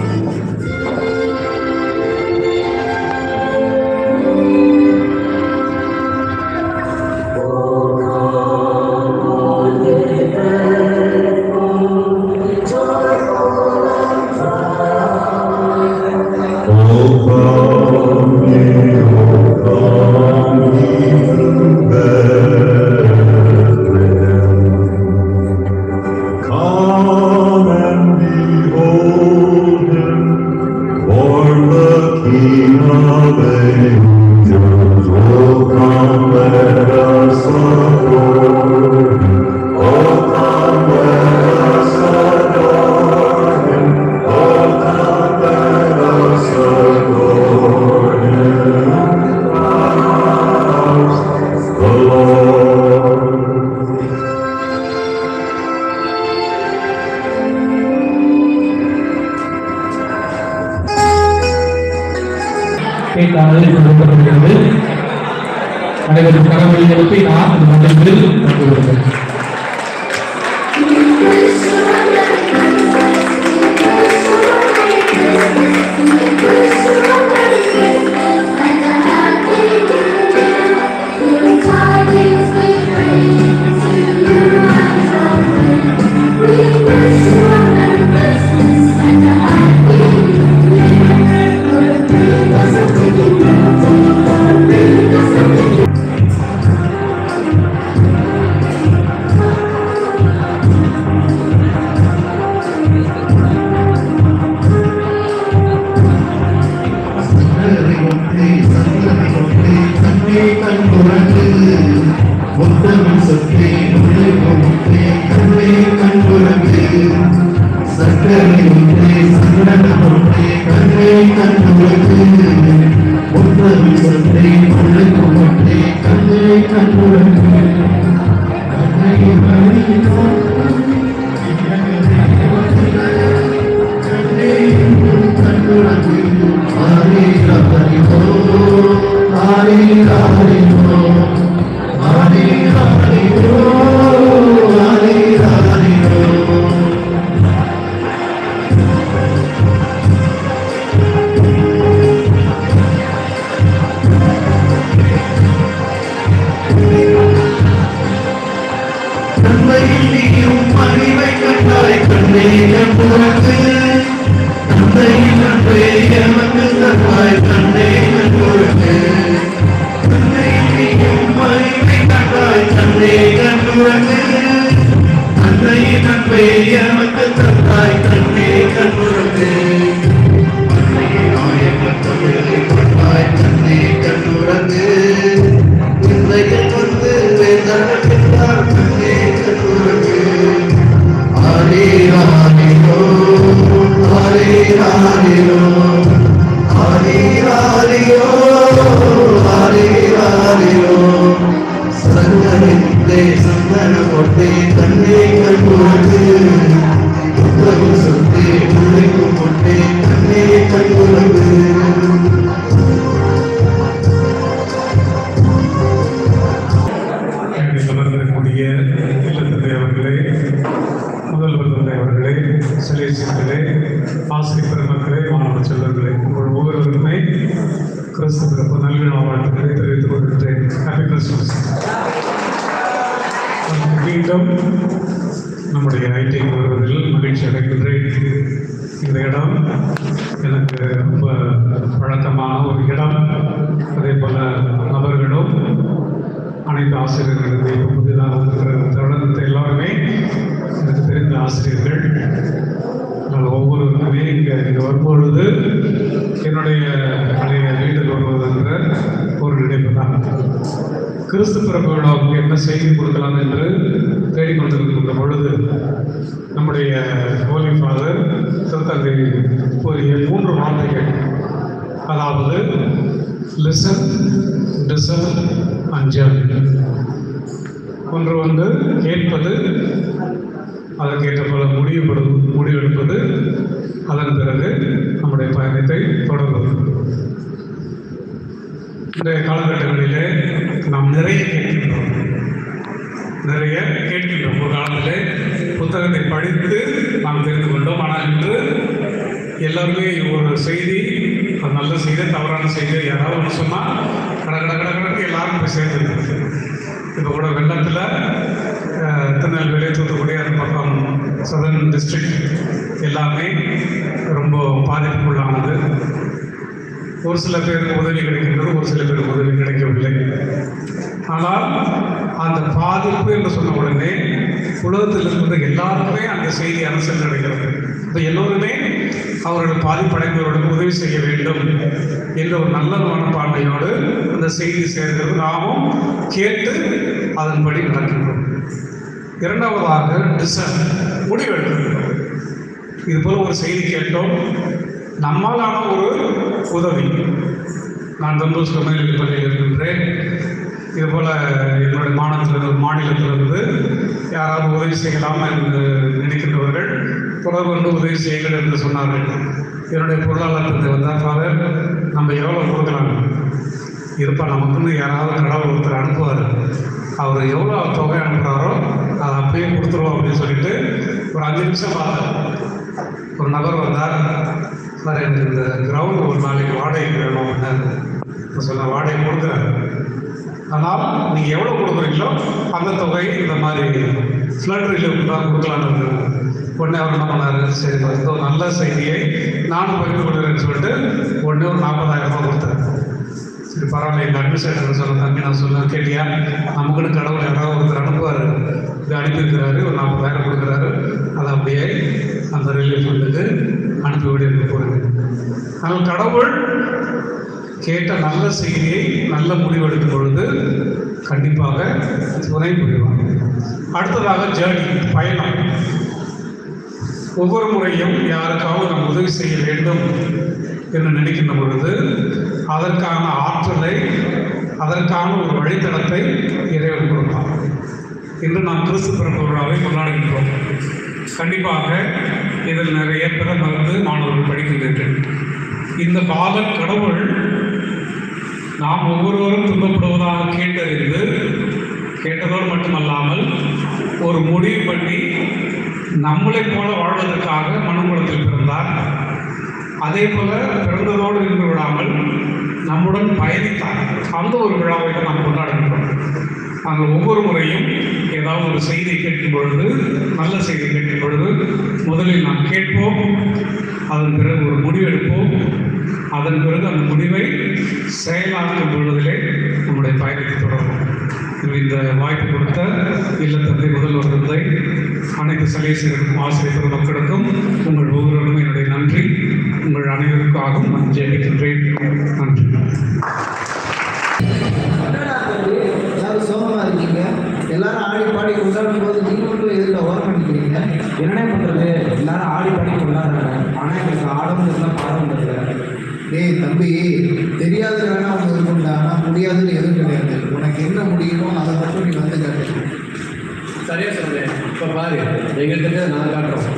Come and behold him, born the King of angels. Oh, come, let us adore him. Oh, come, let us adore him. Oh, come, let us adore him. Christ the Lord. Thank கேட்டானது கொடுக்கப்படுகிறது அனைவரும் கடவுளை எழுப்பி நாம் இந்த மண்டலத்தில் பங்கு கொள்கிறோம் என்னை அமர்ந்திருக்கக்கூடிய இல்லத்தந்தை அவர்களே முதல்வர் தந்தை அவர்களே சிலேசியர்களே ஆசிரியர் பெருமக்களே மாணவ செல்வர்களே உங்கள் ஒவ்வொருவருமே கிறிஸ்து பிறப்பு நல்விழா வாழ்த்துக்களை தெரிவித்துக் கொள்கின்றேன் ஹாப்பி கிறிஸ்மஸ் மீண்டும் நம்முடைய ஐடி வருவதில் மகிழ்ச்சி அடைகின்றேன் இந்த இடம் எனக்கு ரொம்ப பழக்கமான ஒரு இடம் அதே போல நபர்களும் அனைத்து ஆசிரியர்களுக்கு இப்போ புதிதாக வந்திருக்கிற தருணத்தை எல்லாருமே எனக்கு தெரிந்த ஆசிரியர்கள் நாங்கள் ஒவ்வொருவருமே இங்கே இங்கே வரும்பொழுது என்னுடைய பழைய வீட்டில் வருவதென்ற ஒரு நினைப்பு தான் கிறிஸ்து பிறப்பு விழாவுக்கு என்ன செய்தி கொடுக்கலாம் என்று தேடிக்கொண்டிருக்கின்ற பொழுது நம்முடைய ஹோலி ஃபாதர் திருத்தந்தை கூறிய மூன்று வார்த்தைகள் அதாவது லிசன் டிசன் அஞ்சல் ஒன்று வந்து கேட்பது அதற்கேற்ற போல முடிவுபடு முடிவெடுப்பது அதன் பிறகு நம்முடைய பயணத்தை தொடர்வது இன்றைய காலகட்டங்களிலே நாம் நிறைய கேட்கின்றோம் நிறைய கேட்கின்றோம் ஒரு காலத்திலே புத்தகத்தை படித்து நாம் தெரிந்து கொண்டோம் ஆனால் இன்று எல்லாருமே ஒரு செய்தி அது நல்ல செய்தி தவறான செய்தி யாராவது ஒன்று சொன்னால் கட கட கட கடக்கு எல்லாரும் போய் சேர்ந்துருக்கு இப்போ கூட வெள்ளத்தில் அஹ், திருநெல்வேலி தூத்துக்குடி அந்த பக்கம் சதர்ன் டிஸ்ட்ரிக்ட் எல்லாமே ரொம்ப பாதிப்புக்குள்ளானது ஒரு சில பேருக்கு உதவி கிடைக்கின்றது ஒரு சில பேருக்கு உதவி கிடைக்கவில்லை ஆனால் அந்த பாதிப்பு என்று சொன்ன உடனே உலகத்தில் இருக்கின்ற எல்லாருக்குமே அந்த செய்தி அரசு கிடைக்கிறது இப்போ எல்லோருமே அவர்கள் பாதிப்படைந்தவர்களுக்கு உதவி செய்ய வேண்டும் என்ற ஒரு நல்ல மனப்பான்மையோடு அந்த செய்தி சேர்கிறது நாமும் கேட்டு அதன்படி நடக்கின்றோம் இரண்டாவதாக டிசன் முடிவெடுக்கின்றோம் இது போல ஒரு செய்தி கேட்டோம் நம்மாலான ஒரு உதவி நான் தந்தோஸ் மேல்நிலை பள்ளியில் இருக்கின்றேன் இது போல் என்னுடைய மாநிலத்தில் மாநிலத்திலிருந்து யாராவது உதவி செய்யலாம் என்று நினைக்கின்றவர்கள் தொடர்பு கொண்டு உதவி செய்யுங்கள் என்று சொன்னார்கள் என்னுடைய பொருளாளர் தந்தை வந்தார் ஃபாதர் நம்ம எவ்வளோ கொடுக்கலாம் இருப்பா நமக்குன்னு யாராவது கடவுள் ஒருத்தர் அனுப்புவார் அவர் எவ்வளோ தொகை அனுப்புகிறாரோ அதை அப்பயே கொடுத்துருவோம் அப்படின்னு சொல்லிட்டு ஒரு அஞ்சு நிமிஷம் பார்த்தேன் ஒரு நபர் வந்தார் சார் எனக்கு இந்த கிரவுண்ட் ஒரு நாளைக்கு வாடகைக்கு வேணும் அப்படின்னு சொன்ன வாடகை கொடுக்குறேன் ஆனால் நீங்கள் எவ்வளோ கொடுக்குறீங்களோ அந்த தொகை இந்த மாதிரி ஃப்ளட் ரிலீஃப் தான் கொடுக்கலான்னு உடனே அவர் என்ன பண்ணாரு சரி இந்த ஒரு நல்ல செய்தியை நானும் பகிர்ந்து கொள்கிறேன்னு சொல்லிட்டு உடனே ஒரு நாற்பதாயிரம் ரூபாய் கொடுத்தாரு சரி பரவாயில்ல எங்கள் அட்மினிஸ்ட்ரேட்டர் சொல்ல தம்பி நான் சொல்ல கேட்டியா நமக்குன்னு கடவுள் யாராவது ஒருத்தர் அனுப்புவார் இது அனுப்பியிருக்கிறாரு ஒரு நாற்பதாயிரம் கொடுக்குறாரு அதை அப்படியே அந்த ரிலீஃப் ஃபண்டுக்கு அனுப்பி விட போகிறது ஆனால் கடவுள் கேட்ட நல்ல செய்தியை நல்ல முடிவெடுக்கும் பொழுது கண்டிப்பாக துணை புரிவார் அடுத்ததாக ஜேர்னி பயணம் ஒவ்வொரு முறையும் யாருக்காவது நாம் உதவி செய்ய வேண்டும் என்று நினைக்கின்ற பொழுது அதற்கான ஆற்றலை அதற்கான ஒரு வழித்தடத்தை இறைவன் கொடுப்பார் இன்று நாம் கிறிஸ்து பிறப்பு விழாவை கொண்டாடுகின்றோம் கண்டிப்பாக இதில் நிறைய பிறந்தவர்கள் மாணவர்கள் படிக்கின்றீர்கள் இந்த பாலன் கடவுள் நாம் ஒவ்வொருவரும் துன்பப்படுவதாக கேட்டறிந்து கேட்டதோடு மட்டுமல்லாமல் ஒரு முடிவு பண்ணி நம்மளைப் போல வாழ்வதற்காக மனுகுலத்தில் பிறந்தார் அதே போல பிறந்ததோடு நின்று விடாமல் நம்முடன் பயணித்தார் அந்த ஒரு விழாவை தான் நாம் கொண்டாடுகின்றோம் நாங்கள் ஒவ்வொரு முறையும் ஏதாவது ஒரு செய்தி கேட்கும் பொழுது நல்ல செய்தி கேட்கும் பொழுது முதலில் நாம் கேட்போம் அதன் பிறகு ஒரு முடிவெடுப்போம் அதன் பிறகு அந்த முடிவை செயலாக்கும் பொழுதிலே நம்முடைய பயணத்தை தொடரும் இந்த வாய்ப்பு கொடுத்த இல்லத்தந்தை முதல்வர் தந்தை அனைத்து சலேசியருக்கும் ஆசிரியர் பெருமக்களுக்கும் உங்கள் ஒவ்வொருவரும் என்னுடைய நன்றி உங்கள் அனைவருக்காகவும் நான் ஜெயிக்கின்றேன் நன்றி எல்லாரும் சோகமா இருக்கீங்க எல்லாரும் ஆடி பாடி கொண்டாடும் போது நீங்க மட்டும் எதில் ஓரம் பண்ணிக்கிறீங்க என்னடா பண்றது எல்லாரும் ஆடி பாடி கொண்டாடுறாங்க ஆனா எனக்கு ஆடவும் இல்லை பாடவும் இல்லை டேய் தம்பி தெரியாத வேணா ஒன்று இருக்கும்டா ஆனால் முடியாதுன்னு எதுவும் கிடையாது உனக்கு என்ன முடியுமோ அதை மட்டும் நீ வந்து காட்டு சரியா சொல்றேன் இப்ப பாரு எங்கள்கிட்ட நான் காட்டுறோம்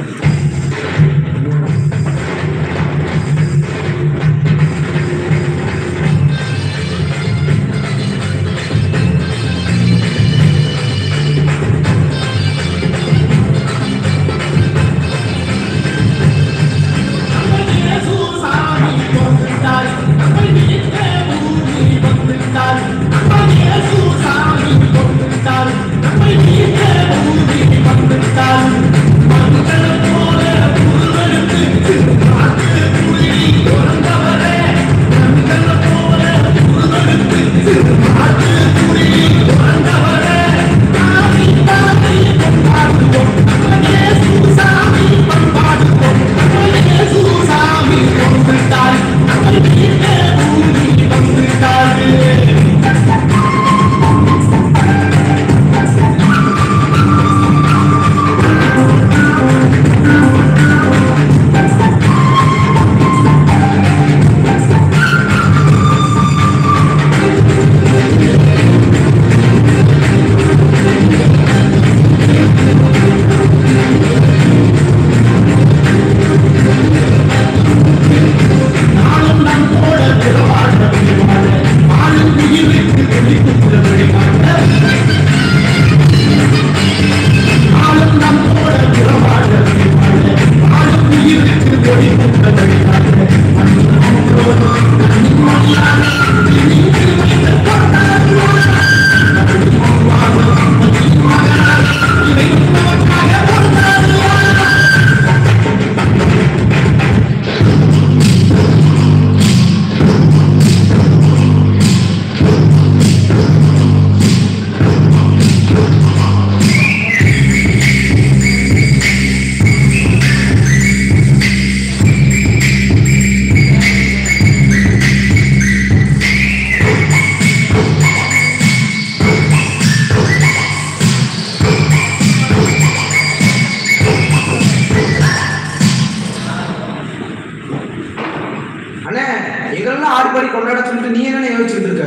அண்ணே எங்களெல்லாம் ஆடி பாடி கொண்டாட சொல்லிட்டு நீ என்ன யோசிச்சுட்டு இருக்க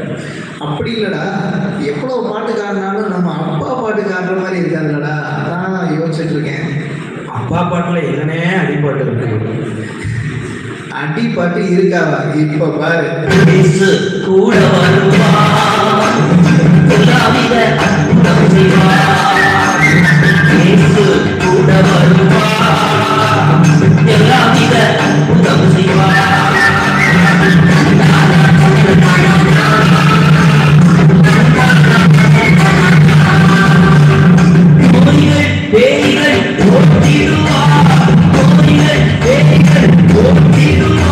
அப்படி இல்லடா எவ்வளவு பாட்டுக்காரனாலும் நம்ம அப்பா பாட்டுக்காரற மாதிரி இருக்காதுலடா அதான் நான் யோசிச்சுட்டு இருக்கேன் அப்பா பாட்டுல என்னனே அடிபாட்டு இருக்கு அடி பாட்டு இருக்காவா இப்ப பாரு கூட வருவா எல்லாவித அற்புதம் செய்வா இயேசு கூட வருவா எல்லாவித அற்புதம் செய்வா நோய்கள் பேய்கள் ஓட்டிடுவா நோய்கள் பேய்கள் ஓட்டிடுவா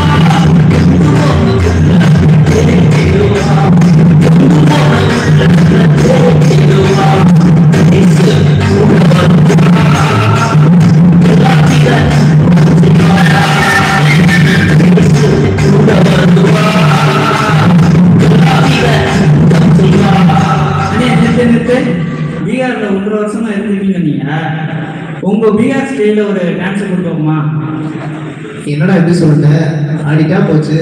அண்ணே, நிறுத்து, நிறுத்து. பீகார்ல ஒன்றரை வருஷமா இருந்திருக்கீங்க நீங்க உங்க பீகார் ஸ்டைல ஒரு டான்ஸ் கொடுப்போமா என்னடா எப்படி சொல்லிட்ட ஆடிட்டா போச்சு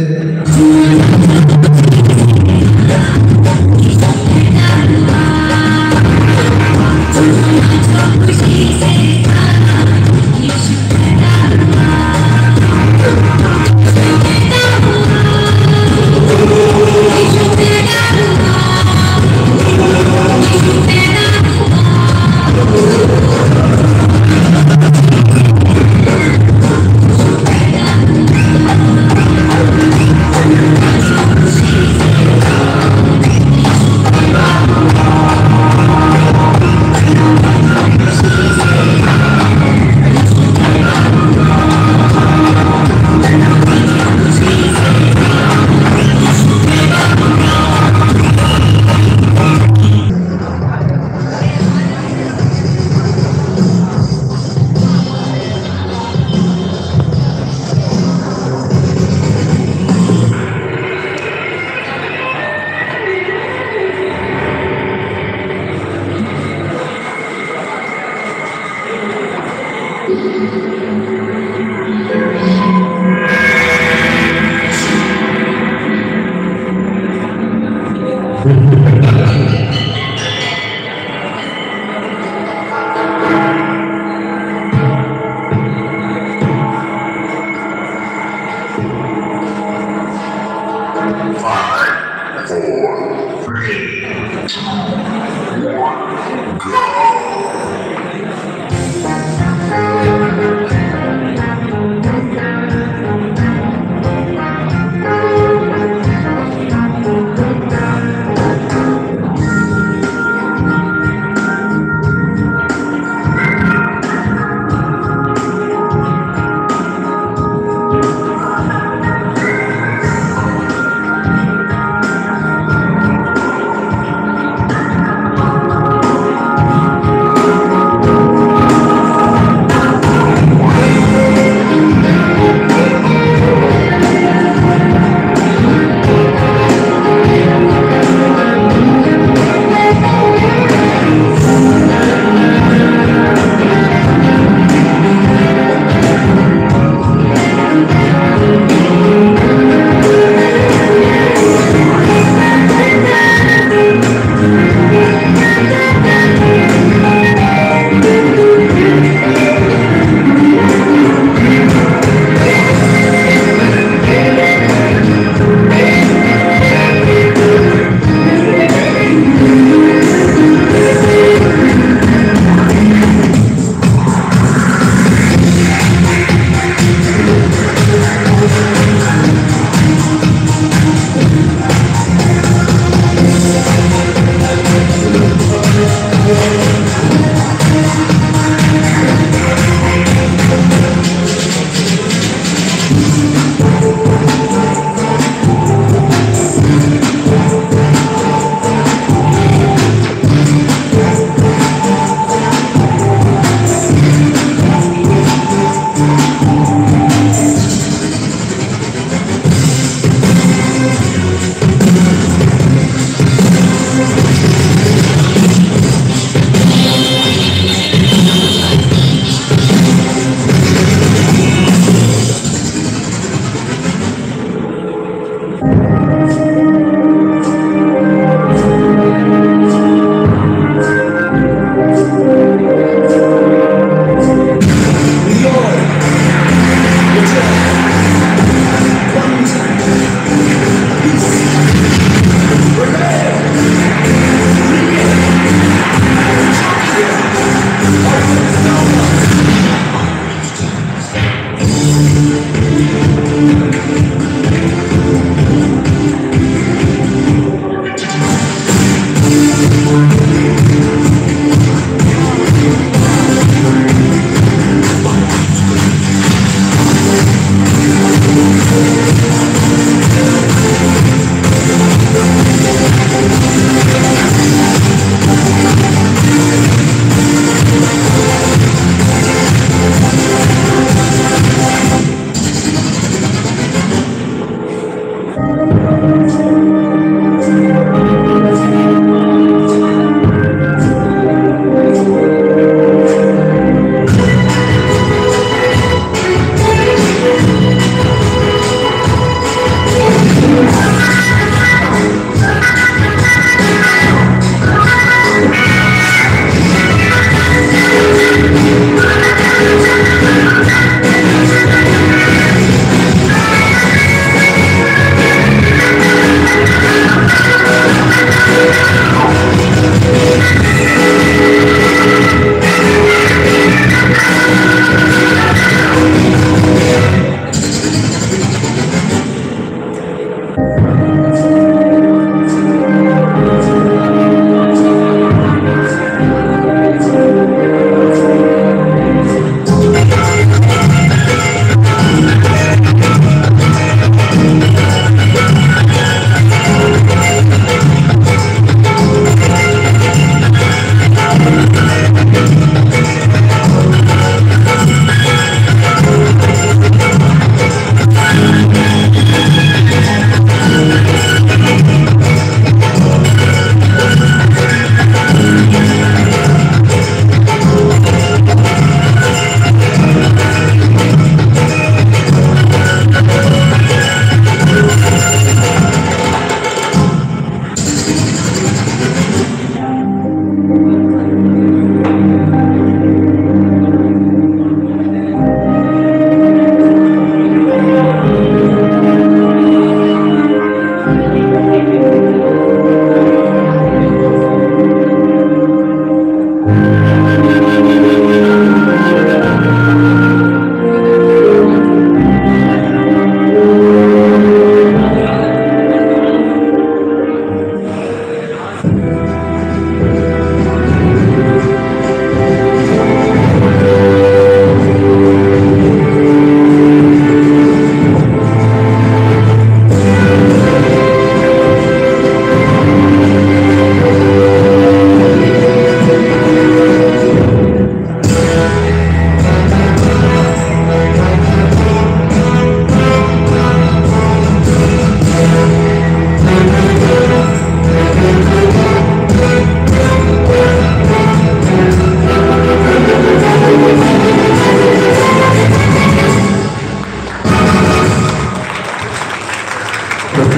Five, four, three, two, one, go. Thank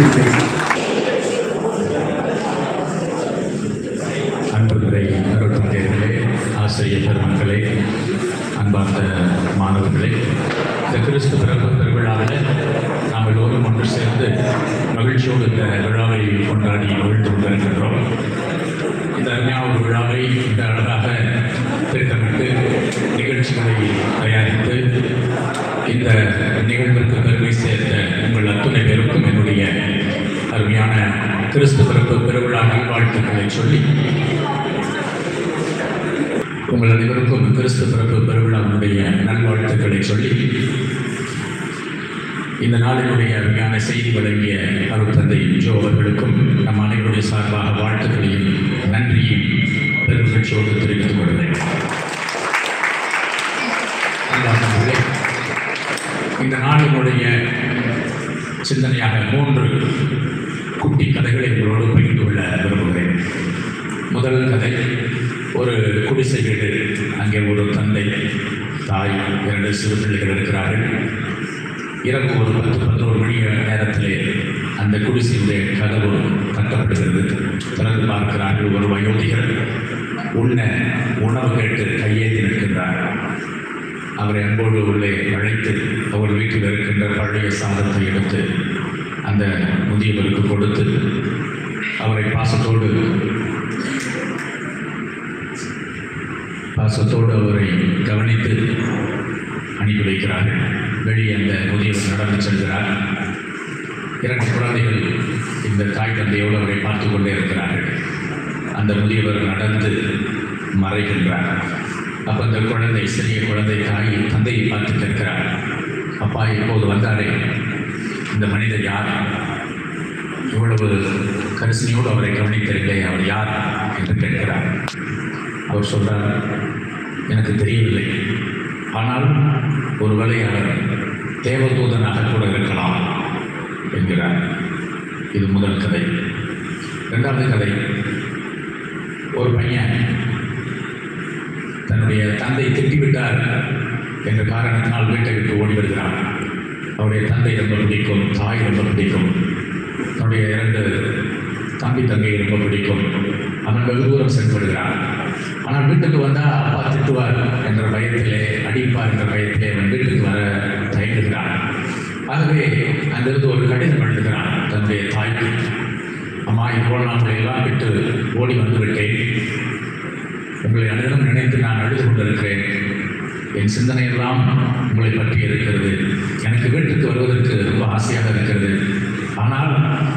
அன்புகளை அருட்தந்தையர்களே ஆசிரியர் பெருமக்களே அன்பார்ந்த மாணவர்களே இந்த கிறிஸ்து பிறப்பு பெருவிழாவில் நாம் எல்லோரும் ஒன்று சேர்ந்து மகிழ்ச்சியோடு இந்த விழாவை கொண்டாடி மகிழ்ந்து கொண்டிருக்கின்றோம் இந்த அருமையான ஒரு விழாவை இந்த அழகாக திட்டமிட்டு நிகழ்ச்சிகளை தயாரித்து இந்த நிகழ்விற்கு பெருமை சேர்த்த உங்கள் அத்துணை பேருக்கும் என்னுடைய அருமையான கிறிஸ்து பிறப்பு பெருவிழா நல்வாழ்த்துக்களை சொல்லி உங்கள் அனைவருக்கும் கிறிஸ்து பிறப்பு பெருவிழாவினுடைய நல்வாழ்த்துக்களை சொல்லி இந்த நாளினுடைய அருமையான செய்தி வழங்கிய அருட்தந்தை ஜோ அவர்களுக்கும் நம் அனைவருடைய சார்பாக வாழ்த்துக்களையும் நன்றியும் பெருமகிழ்ச்சியோடு தெரிவித்துக் கொள்கிறேன் அன்பார்ந்தவர்களே, இந்த நாளினுடைய சிந்தனையாக மூன்று குட்டி கதைகளை உங்களோடு பகிர்ந்து கொள்ள விரும்புகிறேன் முதல் கதை ஒரு குடிசை வீடு அங்கே ஒரு தந்தை தாய் இரண்டு சிறு பிள்ளைகள் இருக்கிறார்கள் இரவு ஒரு பத்து பதினோரு மணி நேரத்திலே அந்த குடிசையுடைய கதவு தட்டப்படுகிறது திறந்து பார்க்கிறார்கள் ஒரு வயோதிகர் உண்ண உணவு கேட்டு கையேந்தி நிற்கின்றார் அவரை அன்போடு உள்ளே அழைத்து அவர் வீட்டில் இருக்கின்ற பழைய சாதத்தை எடுத்து அந்த முதியவருக்கு கொடுத்து அவரை பாசத்தோடு பாசத்தோடு அவரை கவனித்து அனுப்பி வைக்கிறார்கள் வெளியே அந்த முதியவர் நடந்து செல்கிறார் இரண்டு குழந்தைகள் இந்த தாய் தந்தையோடு அவரை பார்த்து கொண்டே இருக்கிறார்கள் அந்த முதியவர் நடந்து மறைகின்றார் அப்போ அந்த குழந்தை சிறிய குழந்தை தாய் தந்தையை பார்த்து கேட்கிறார் அப்பா இப்போது வந்தாரே இந்த மனிதர் யார் இவ்வளவு கரிசனையோடு அவரை கவனித்தீர்களே அவர் யார் என்று கேட்கிறார் அவர் சொல்றார் எனக்கு தெரியவில்லை ஆனால் ஒருவேளை அவர் தேவதூதனாக கூட இருக்கலாம் என்கிறார் இது முதல் கதை இரண்டாவது கதை ஒரு பையன் தன்னுடைய தந்தை திட்டிவிட்டார் என்ற காரணத்தினால் வீட்டை விட்டு ஓடி வருகிறான் அவருடைய தந்தை ரொம்ப பிடிக்கும் தாய் ரொம்ப பிடிக்கும் தன்னுடைய இரண்டு தம்பி தங்கை ரொம்ப பிடிக்கும் அவன் வெகு தூரம் சென்றுவிடுகிறான் ஆனால் வீட்டுக்கு வந்தால் அப்பா திட்டுவார் என்ற பயத்திலே அடிப்பார் என்ற பயத்திலே அவன் வீட்டுக்கு வர தயங்குகிறான் ஆகவே அங்கிருந்து ஒரு கடிதம் எழுதுகிறான் தன்னுடைய தாய்க்கு அம்மா இப்போ நான் எல்லாம் விட்டு ஓடி வந்து விட்டேன் உங்களை அனைவரும் நினைத்து நான் அழுது கொண்டிருக்கிறேன் என் சிந்தனையெல்லாம் உங்களை பற்றி இருக்கிறது எனக்கு வீட்டுக்கு வருவதற்கு ரொம்ப ஆசையாக இருக்கிறது ஆனால்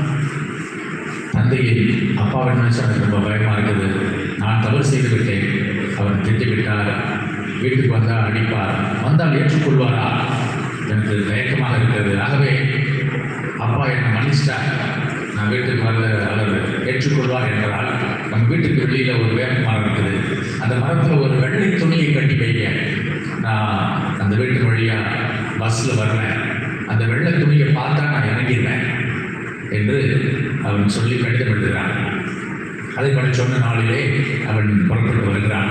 தந்தையை அப்பாவை நினைச்சா எனக்கு ரொம்ப பயமாக இருக்குது நான் தவறு செய்து விட்டேன் அவர் திட்டிவிட்டார் வீட்டுக்கு வந்தால் அடிப்பார் வந்தால் ஏற்றுக்கொள்வாரா எனக்கு தயக்கமாக இருக்கிறது ஆகவே அப்பா என்னை மன்னிச்சிட்டார் நான் வீட்டுக்கு வரல அவர் ஏற்றுக்கொள்வார் என்றால் நம்ம வீட்டுக்கு வெளியில் ஒரு வேப்ப மரம் இருக்குது அந்த மரத்தில் ஒரு வெள்ளை துணியை கட்டி வைங்க நான் அந்த வீட்டு வழியாக பஸ்ஸில் வருவேன் அந்த வெள்ளை துணியை பார்த்தா நான் இறங்கிடுவேன் என்று அவன் சொல்லி கடிதம் எழுதுகிறான் அதை பற்றி சொன்ன நாளிலே அவன் புறப்பட்டு வருகிறான்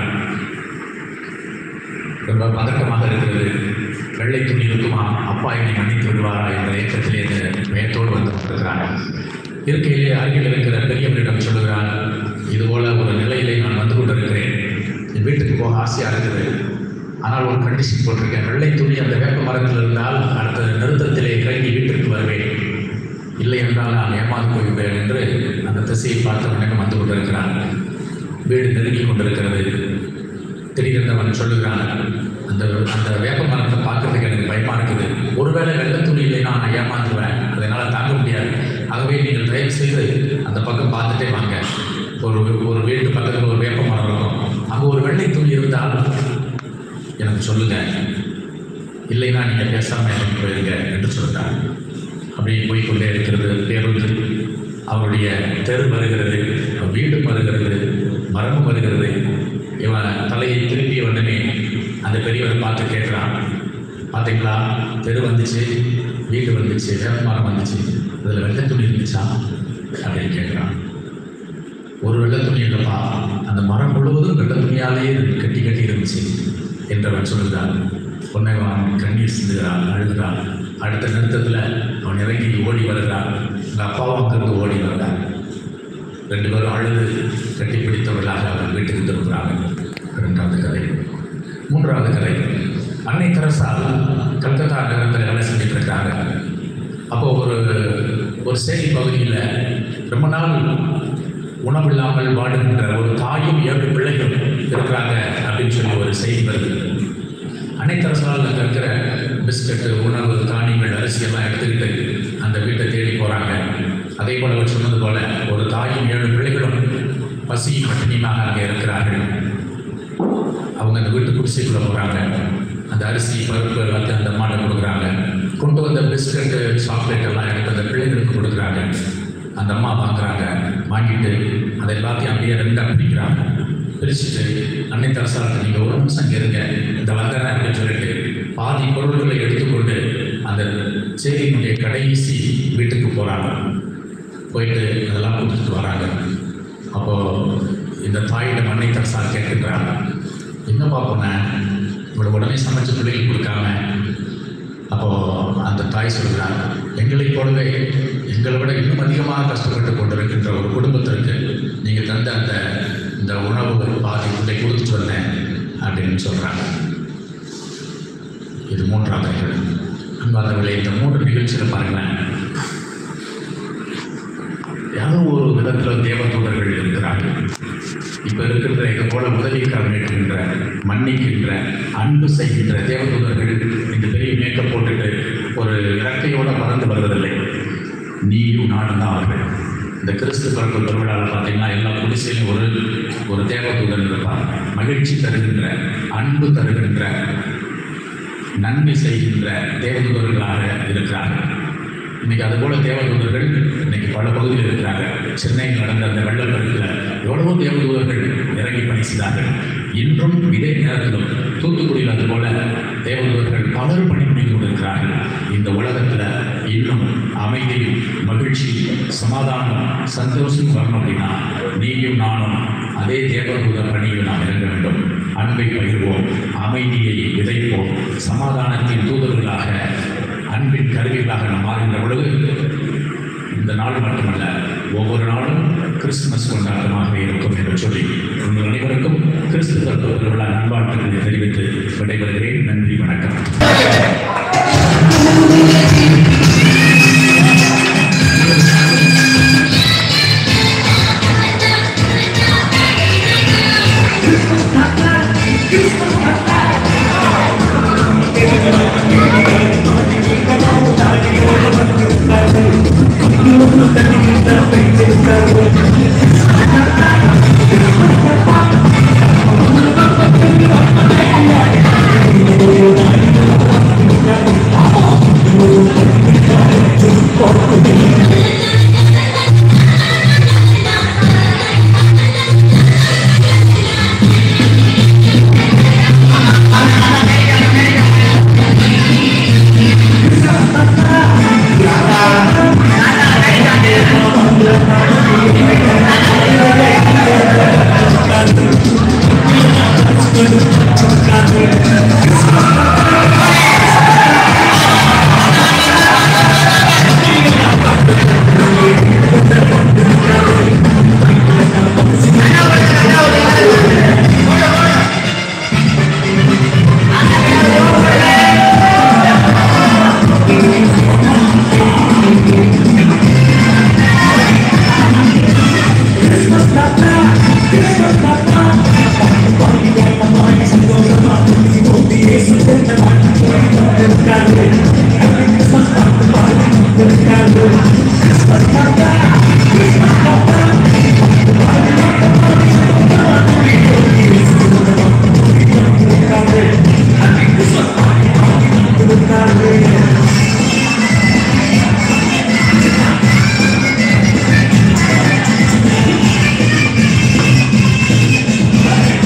ரொம்ப பதக்கமாக இருக்கிறது வெள்ளை துணி இருக்குமா அப்பா என்னை மன்னித்து விடுவாரா என்ற ஏக்கத்திலே இந்த பயத்தோடு வந்து கொண்டிருக்கிறான் இருக்கையிலே அருகில் இருக்கிற பெரியவரிடம் சொல்லுகிறான் இதுபோல ஒரு நிலையிலே நான் வந்து கொண்டிருக்கிறேன் என் வீட்டுக்கு போக ஆசையாக இருக்குது ஆனால் ஒரு கண்டிஷன் போட்டிருக்கேன் வெள்ளை துணி அந்த வேப்ப மரத்தில் இருந்தால் அடுத்த நிறுத்தத்திலே இறங்கி வீட்டிற்கு வருவேன் இல்லை என்றால் நான் ஏமாந்து போய்விடுவேன் என்று அந்த திசையை பார்த்து வணக்கம் வந்து கொண்டிருக்கிறான் வீடு நெருங்கி கொண்டிருக்கிறது திடீரென்று அவன் சொல்லுகிறான் அந்த அந்த வேப்ப மரத்தை பார்க்கறதுக்கு எனக்கு பயமா இருக்குது ஒருவேளை வெள்ளை துணியிலே நான் ஏமாந்துருவேன் அதனால் தாங்க முடியாது ஆகவே நீங்கள் தயவு செய்து அந்த பக்கம் பார்த்துட்டே வாங்க ஒரு ஒரு வீட்டு பக்கத்தில் ஒரு வேப்ப மரம் இருக்கும் அங்கே ஒரு வெள்ளை துணி இருந்தால் எனக்கு சொல்லுங்க இல்லைன்னா நீங்கள் பேசாமல் எனக்கு போயிருங்க என்று சொல்லிட்டார் அப்படியே போய்க்கொண்டே இருக்கிறது பேருந்து அவருடைய தெரு வருகிறது வீடு வருகிறது மரமும் வருகிறது இவன் தலையை திரும்பிய உடனே அந்த பெரியவரை பார்த்து கேட்குறான் பார்த்தீங்களா தெரு வந்துச்சு வீடு வந்துச்சு வேப்ப மரம் வந்துச்சு அதில் வெள்ளை துணி இருந்துச்சா அப்படின்னு கேட்குறான் ஒரு வெள்ளை துணி இல்லைப்பா அந்த மரம் முழுவதும் வெள்ளை துணியாலேயே கட்டி கட்டி இருந்துச்சு என்றவன் சொல்லுகிறான் உன்னை அவன் கண்ணீர் சிந்துகிறான் அழுகிறான் அடுத்த நிறுத்தத்தில் அவன் இறங்கி ஓடி வருகிறான் எங்கள் அப்பாவும் அங்கிருந்து ஓடி வந்தார் ரெண்டு பேரும் அழுது கட்டிப்பிடித்தவர்களாக அவர் வீட்டுக்கு திரும்புகிறாங்க இரண்டாவது கதை மூன்றாவது கதை அன்னை தெரசா கல்கத்தா நகரத்தில் வேலை செஞ்சுட்டு இருக்காங்க அப்போ ஒரு ஒரு சேரி பகுதியில் ரொம்ப நாள் உணவில்லாமல் வாடுகின்ற ஒரு தாயும் ஏழு பிள்ளைகள் இருக்கிறாங்க அப்படின்னு சொல்லி ஒரு செய்தி வருது அனைத்தரசால் அங்கே இருக்கிற பிஸ்கட்டு உணவு தானியங்கள் அரிசி எல்லாம் எடுத்துக்கிட்டு அந்த வீட்டை தேடி போகிறாங்க அதே போல் அவர் சொன்னது போல ஒரு தாயும் ஏழு பிள்ளைகளும் பசியும் பட்டினியுமாக அங்கே இருக்கிறார்கள் அவங்க அந்த வீட்டு குடிசைக்குள்ளே போகிறாங்க அந்த அரிசி பருப்பு எல்லாத்தையும் அந்த அம்மாட்ட கொடுக்குறாங்க கொண்டு வந்த பிஸ்கட்டு சாக்லேட் எல்லாம் எடுத்து அந்த பிள்ளைகளுக்கு கொடுக்குறாங்க அந்த அம்மா வாங்குறாங்க வாங்கிட்டு அதை எல்லாத்தையும் அப்படியே ரெண்டாக பிரிக்கிறாங்க பிரிச்சுட்டு அன்னை தரசாலத்தை நீங்கள் ஒரு நிமிஷம் இங்கே இருங்க இந்த வந்துடுறேன் அப்படின்னு சொல்லிட்டு பாதி பொருள்களை எடுத்துக்கொண்டு அந்த சேரியினுடைய கடைசி வீட்டுக்கு போகிறாங்க போயிட்டு அதெல்லாம் கொடுத்துட்டு வராங்க அப்போது இந்த தாயிடம் அன்னை தரசா கேட்கின்றாங்க எங்கப்பா போனேன் இவ்வளோ உடனே சமைச்ச பிள்ளைகள் கொடுக்காம அப்போது அந்த தாய் சொல்கிறாங்க எங்களைப் போலவே எங்களை விட இன்னும் அதிகமாக கஷ்டப்பட்டு கொண்டிருக்கின்ற ஒரு குடும்பத்திற்கு நீங்கள் தந்த அந்த இந்த உணவு பாதி உள்ளே கொடுத்துட்டு வந்தேன் அப்படின்னு சொல்கிறாங்க இது மூன்றாவது நிகழ்வு அன்பாதவர்களே இந்த மூன்று நிகழ்ச்சியில் பாருங்களேன் ஏதோ ஒரு விதத்தில் தேவதூதர்கள் இருக்கிறார்கள் இப்போ இருக்கின்ற இது போல உதவிக்காரன் இருக்கின்ற மன்னிக்கின்ற அன்பு செய்கின்ற தேவதூதர்கள் இந்த பெரிய மேக்கப் போட்டுட்டு ஒரு இறக்கையோட பறந்து வருவதில்லை நீயும் நானும் தான் அவர்கள் இந்த கிறிஸ்து பிறப்பு பெருவிழாவில் பார்த்தீங்கன்னா எல்லா குடிசையிலும் ஒரு ஒரு தேவதூதன் இருப்பார் மகிழ்ச்சி தருகின்ற அன்பு தருகின்ற நன்மை செய்கின்ற தேவதூதர்களாக இருக்கிறார்கள் இன்னைக்கு அதுபோல தேவதூதர்கள் இன்னைக்கு பல பகுதியில் இருக்கிறாங்க சென்னையில் நடந்த அந்த வெள்ளப்பெருக்கில் எவ்வளவோ தேவதூதர்கள் இறங்கி பணி செய்தார்கள் இன்றும் இதே நேரத்திலும் தூத்துக்குடியில் அதுபோல தேவதூதர்கள் பலர் பணி புரிந்து கொண்டிருக்கிறார்கள் இந்த உலகத்தில் இன்னும் அமைதியும் மகிழ்ச்சி சமாதானம் சந்தோஷம் வரணும் அப்படின்னா நீயும் நானும் அதே தேவதூத பணியில் நாம் இறங்க வேண்டும் அன்பை பகிர்வோம் அமைதியை விதைப்போம் சமாதானத்தின் தூதர்களாக அன்பின் கருவிகளாக நாம் மாறுகின்ற பொழுது இந்த நாள் மட்டுமல்ல ஒவ்வொரு நாளும் கிறிஸ்துமஸ் கொண்டாட்டமாக இருக்கும் என்று சொல்லி உங்கள் அனைவருக்கும் கிறிஸ்து தத்துவ திருவிழா நண்பாட்டுகளை தெரிவித்து விடைபெறுகிறேன் நன்றி வணக்கம்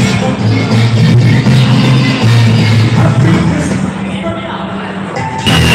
Thank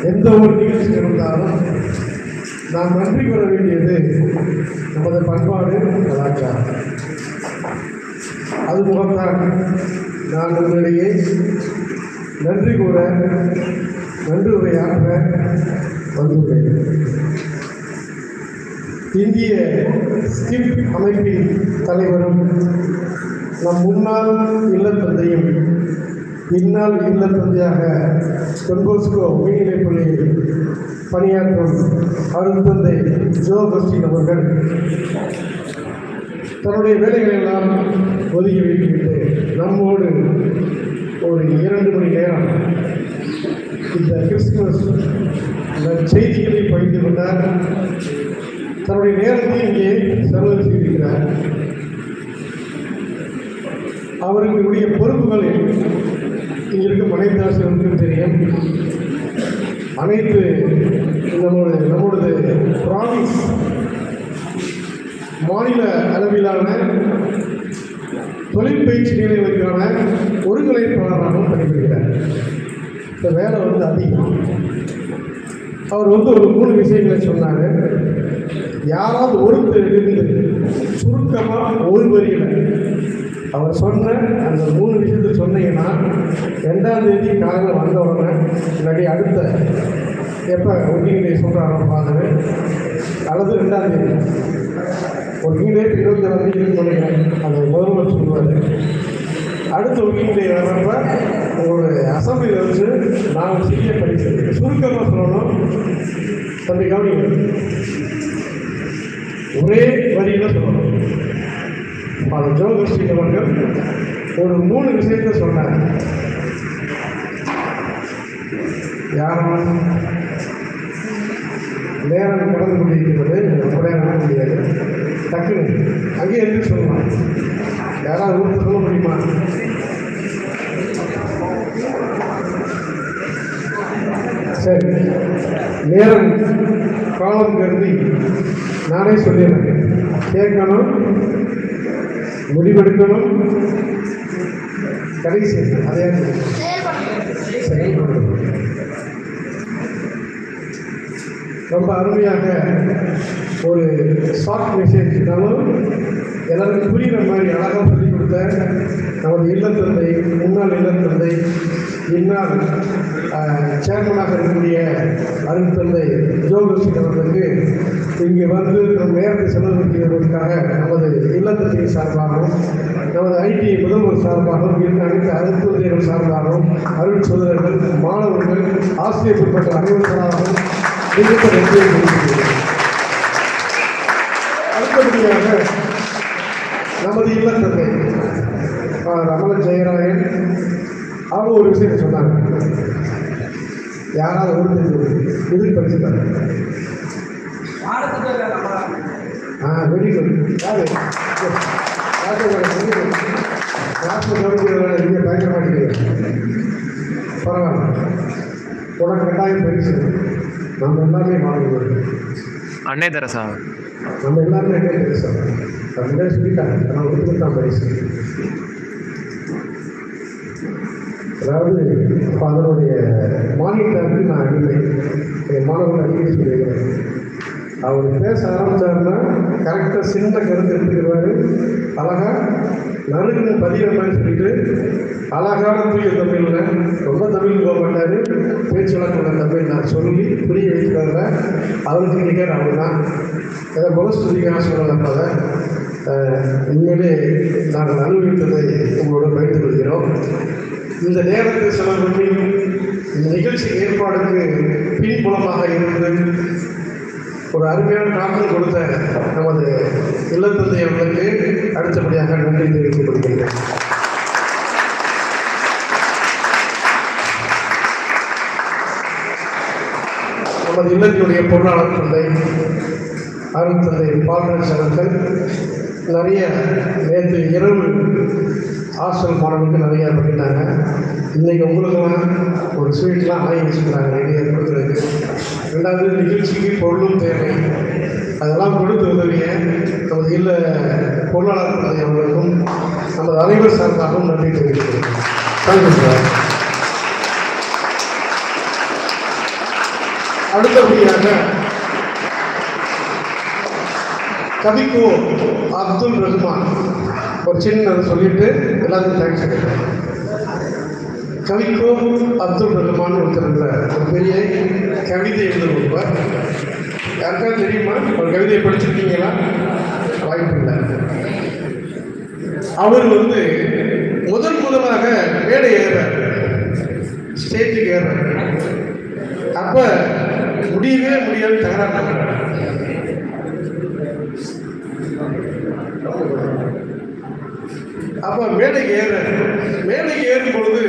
எந்த ஒரு நிகழ்ச்சி இருந்தாலும் நாம் நன்றி கூற வேண்டியது நமது பண்பாடு கலாச்சாரம் அது முகம்தான் நான் உங்களிடையே நன்றி கூற நன்றி உரையாற்ற வந்துள்ளேன் இந்திய ஸ்கிப் அமைப்பின் தலைவரும் நம் முன்னாள் இல்லத்தந்தையும் இந்நாள் இல்லத்தந்தையாக தொன்போஸ்கோ உயர்நிலைப் பள்ளியில் பணியாற்றும் அருந்தந்தை ஜோ பஸ்டின் அவர்கள் தன்னுடைய வேலைகளை எல்லாம் ஒதுக்கி வைத்துவிட்டு நம்மோடு ஒரு இரண்டு மணி நேரம் இந்த கிறிஸ்துமஸ் இந்த செய்திகளை பகிர்ந்து கொண்டார் தன்னுடைய நேரத்தை இங்கே செலவு செய்திருக்கிறார் அவருக்கு உரிய பொறுப்புகள் இங்கே இருக்கும் அனைத்து ஆசிரியர்களுக்கும் தெரியும் அனைத்து நம்முடைய நம்முடைய ப்ராமிஸ் மாநில அளவிலான தொழில் பயிற்சி நிலையங்களுக்கான ஒருங்கிணைப்பாளராகவும் பணிபுரிகிறார் இந்த வேலை வந்து அதிகம் அவர் வந்து ஒரு மூணு விஷயங்களை சொன்னார் யாராவது ஒருத்தர் இருந்து சுருக்கமாக ஒரு வரியில் அவர் சொன்ன அந்த மூணு விஷயத்தை சொன்னீங்கன்னா ரெண்டாம் தேதி காலையில் வந்த உடனே இல்லாட்டி அடுத்த எப்போ ஒர்க்கிங் சொல்கிறாரோ ஃபாதர் அல்லது ரெண்டாம் தேதி ஒர்க்கிங் டே இருபத்தி ரெண்டு தேதி நினைக்கிறேன் அந்த முதல்வர் சொல்லுவார் அடுத்த ஒர்க்கிங் டே வர்றப்ப உங்களுடைய அசம்பிளியில் வச்சு நான் சிறிய பரிசு சுருக்கமாக சொல்லணும் தம்பி கவனிங்க ஒரே வரியில் சொல்லணும் அது ஜோகஸ்ரீ அவர்கள் ஒரு மூணு விஷயத்த சொன்னார் யாரும் நேரம் கடந்து கொண்டிருக்கிறது ரொம்ப நேரம் முடியாது டக்குன்னு அங்கேயே இருந்து சொல்லலாம் யாராவது ஒருத்தர் சொல்ல முடியுமா சரி நேரம் காலம் கருதி நானே சொல்லிடுறேன் கேட்கணும் முடிவெடுக்கணும் கடைசி அதே செயல்படணும் ரொம்ப அருமையாக ஒரு ஷார்ட் மெசேஜ் நம்ம எல்லாருக்கும் புரிகிற மாதிரி அழகாக சொல்லிக் கொடுத்த நமது இல்லத்தந்தை முன்னாள் இல்லத்தந்தை இந்நாள் சேர்மனாக இருக்கக்கூடிய அருந்தந்தை ஜோகோசிக் அவர்களுக்கு இங்கே வந்து நம் நேரத்தை செலவழிக்கிறதற்காக நமது இல்லத்தந்தையின் சார்பாகவும் நமது ஐடி முதல்வர் சார்பாகவும் இருக்க அனைத்து அருந்தந்தைகள் சார்பாகவும் அருள் சோதரர்கள் மாணவர்கள் ஆசிரியர் உட்பட்ட அனைவர் சார்பாகவும் மிகுந்த நன்றியை தெரிவிக்கிறேன் அடுத்தபடியாக நமது இல்லத்தந்தை ஆ, ரமண ஜெயராயன் அவங்க ஒரு விஷயத்தை சொன்னாங்க யாராவது ஒரு இது படிச்சுட்டாங்க ஆ வெரி குட் யாரு கிளாஸ் கவனிக்கிறவங்க நீங்கள் பயங்கர மாட்டேங்கிறீங்க பரவாயில்ல உனக்கு கட்டாயம் பரிசு நம்ம எல்லாமே மாணவர்கள் அன்னை தெரசா நம்ம எல்லாருமே என்ன பரிசு அப்படியே சொல்லிட்டாங்க நான் ஒத்துக்கிட்டான் பரிசு அதாவது இப்போ அதனுடைய மானியத்திற்கு நான் அடிமை என் மாணவர்கள் அடிக்கடி சொல்லியிருக்கிறேன் அவர் பேச ஆரம்பிச்சாருன்னா கரெக்டாக சின்ன கருத்து எடுத்துக்கிறாரு அழகா நறுக்குன்னு பதிகிற மாதிரி சொல்லிட்டு அழகான தூய தமிழில் ரொம்ப தமிழ் போக மாட்டார் பேச்சு வழக்கம் தமிழ் நான் சொல்லி புரிய வைக்கிறதுல அவருக்கு நிகர் அவர் தான் ஏதோ முகஸ்துதிக்காக சொல்லப்பதை உண்மையிலே நாங்கள் அனுபவித்ததை உங்களோட பகிர்ந்து கொள்கிறோம் இந்த நேரத்தை செலவு பண்ணி இந்த நிகழ்ச்சி ஏற்பாடுக்கு பின்புலமாக இருந்து ஒரு அருமையான காரணம் கொடுத்த நமது இல்லத்தந்தை அவர்களுக்கு அடுத்தபடியாக நன்றி தெரிவித்துக் கொள்கின்றேன் நமது இல்லத்தினுடைய பொருளாளர் தந்தை அருள் தந்தை பால்ராஜ் அவர்கள் நிறைய நேற்று இரவு ஹாஸ்டல் மாணவர்களுக்கு நிறைய பண்ணிட்டாங்க இன்றைக்கி உங்களுக்கெல்லாம் ஒரு ஸ்வீட்லாம் வாங்கி வச்சுக்கிறாங்க நிறைய கொடுக்குறதுக்கு ரெண்டாவது நிகழ்ச்சிக்கு பொருளும் தேவை அதெல்லாம் கொடுத்து உதவிய நமது இல்ல பொருளாளர் தந்தை அவர்களுக்கும் நமது அனைவர் சார்பாகவும் நன்றி தெரிவிக்கிறேன் தேங்க்யூ சார் அடுத்தபடியாக கவிக்கோ அப்துல் ரஹ்மான் ஒரு சின்னதை சொல்லிட்டு எல்லாருக்கும் தேங்க்ஸ் சொல்லிடுறேன் கவிக்கோ அப்துல் ரஹ்மான் ஒருத்தர் இருக்கிறார். ஒரு பெரிய கவிதை எழுதுவார் யாருக்காவது தெரியுமா ஒரு கவிதையை படிச்சிருக்கீங்களா வாய்ப்பு இல்லை அவர் வந்து முதல் முதலாக மேடை ஏறார் ஸ்டேஜுக்கு ஏறார் அப்ப முடியவே முடியாது தகராறு பண்றார் அப்ப மேடைக்கு ஏற மேடைக்கு ஏறும் பொழுது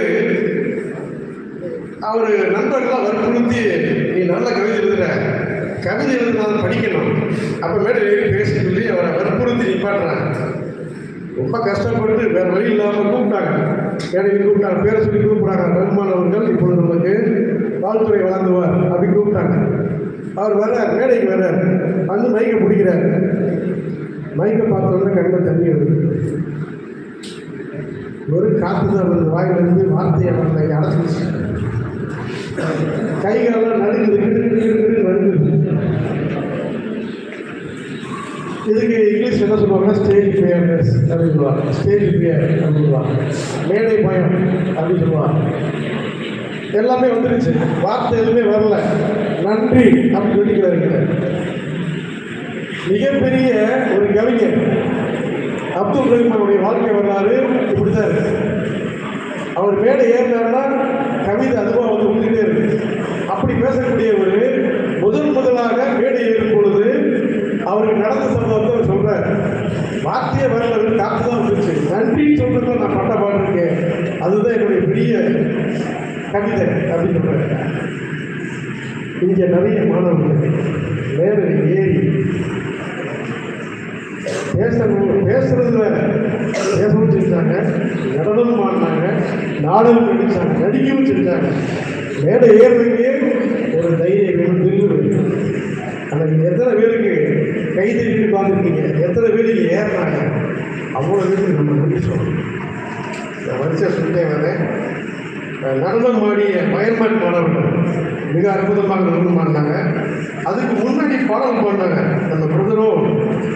அவர் நண்பர்கள்லாம் வற்புறுத்தி நீ நல்ல கவிதை எழுதுற கவிதை எழுதுனாலும் படிக்கணும் அப்போ மேடையில் ஏறி பேச சொல்லி அவரை வற்புறுத்தி நிப்பாட்டுறாங்க ரொம்ப கஷ்டப்பட்டு வேற வழி இல்லாமல் கூப்பிட்டாங்க மேடையில் கூப்பிட்டாங்க பேரை சொல்லி கூப்பிட்டாங்க ரஹ்மான் அவர்கள் இப்பொழுது நமக்கு வாழ்த்துறை வழங்குவார் அப்படி கூப்பிட்டாங்க அவர் வர்றார் மேடைக்கு வர்றார் வந்து மைக்கை பிடிக்கிறார் மைக்கை பார்த்த உடனே கண்ணில் தண்ணி வருது ஒரு காற்று தான் வருது வாயிலிருந்து வார்த்தையை வரல அடைச்சிச்சு கை காலெல்லாம் நடுங்குது கிடு கிடு கிடு கிடு நடுங்குது இதுக்கு இங்கிலீஷ் என்ன சொல்லுவாங்கன்னா ஸ்டேஜ் ஃபியர்னஸ் அப்படின்னு சொல்லுவாங்க ஸ்டேஜ் ஃபியர் அப்படின்னு சொல்லுவாங்க மேடை பயம் அப்படின்னு சொல்லுவாங்க எல்லாமே வந்துருச்சு வார்த்தை எதுவுமே வரல நன்றி அப்படின்னு சொல்லிக்கிறாருங்க மிகப்பெரிய ஒரு கவிஞர் அப்துல் ரஹ்மானுடைய வாழ்க்கை வரலாறு இப்படிதான் இருக்கு அவர் மேடை ஏறினார்னா கவிதை அதுவாக வந்து வந்துட்டே இருக்கு அப்படி பேசக்கூடிய ஒரு முதல் முதலாக மேடை ஏறும் பொழுது அவருக்கு நடந்த சம்பவத்தை அவர் சொல்றாரு வார்த்தையே வரல வெறும் காத்து தான் வந்துச்சு நன்றி சொல்றதுல நான் பட்ட பாடிருக்கேன் அதுதான் என்னுடைய பெரிய கவிதை அப்படின்னு சொல்றாரு இங்கே நிறைய மாணவர்கள் மேலே ஏறி பேசணும் பேசுறதுல பேசவும் செஞ்சாங்க நடனமும் ஆடினாங்க நாடகம் நடிச்சாங்க நடிக்கவும் செஞ்சாங்க மேடை ஏறுறதுக்கே ஒரு தைரியம் வேணும் தில்லு வேணும் அன்னைக்கு எத்தனை பேருக்கு கை தட்டி பார்த்துருக்கீங்க எத்தனை பேருக்கு ஏறினாங்க அவ்வளோ பேருக்கு நம்ம நன்றி சொல்லணும் நான் வரிசை சொல்லிட்டே வரேன் அஹ் நடனம் ஆடிய பயன்பாட்டு மாணவர்கள் மிக அற்புதமாக நடனம் ஆடினாங்க அதுக்கு முன்னாடி பாடல் பாடினாங்க நம்ம பிரதரும்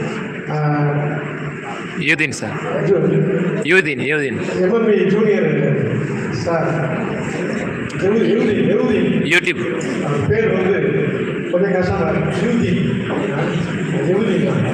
யூதின் சார் யூதின் யூதின் எம்எம்இ ஜூனியர் சார் எழுதி எழுதி எழுதி யூடியூப் அவர் பேர் வந்து கொஞ்சம் கஷ்டமா எழுதி எழுதி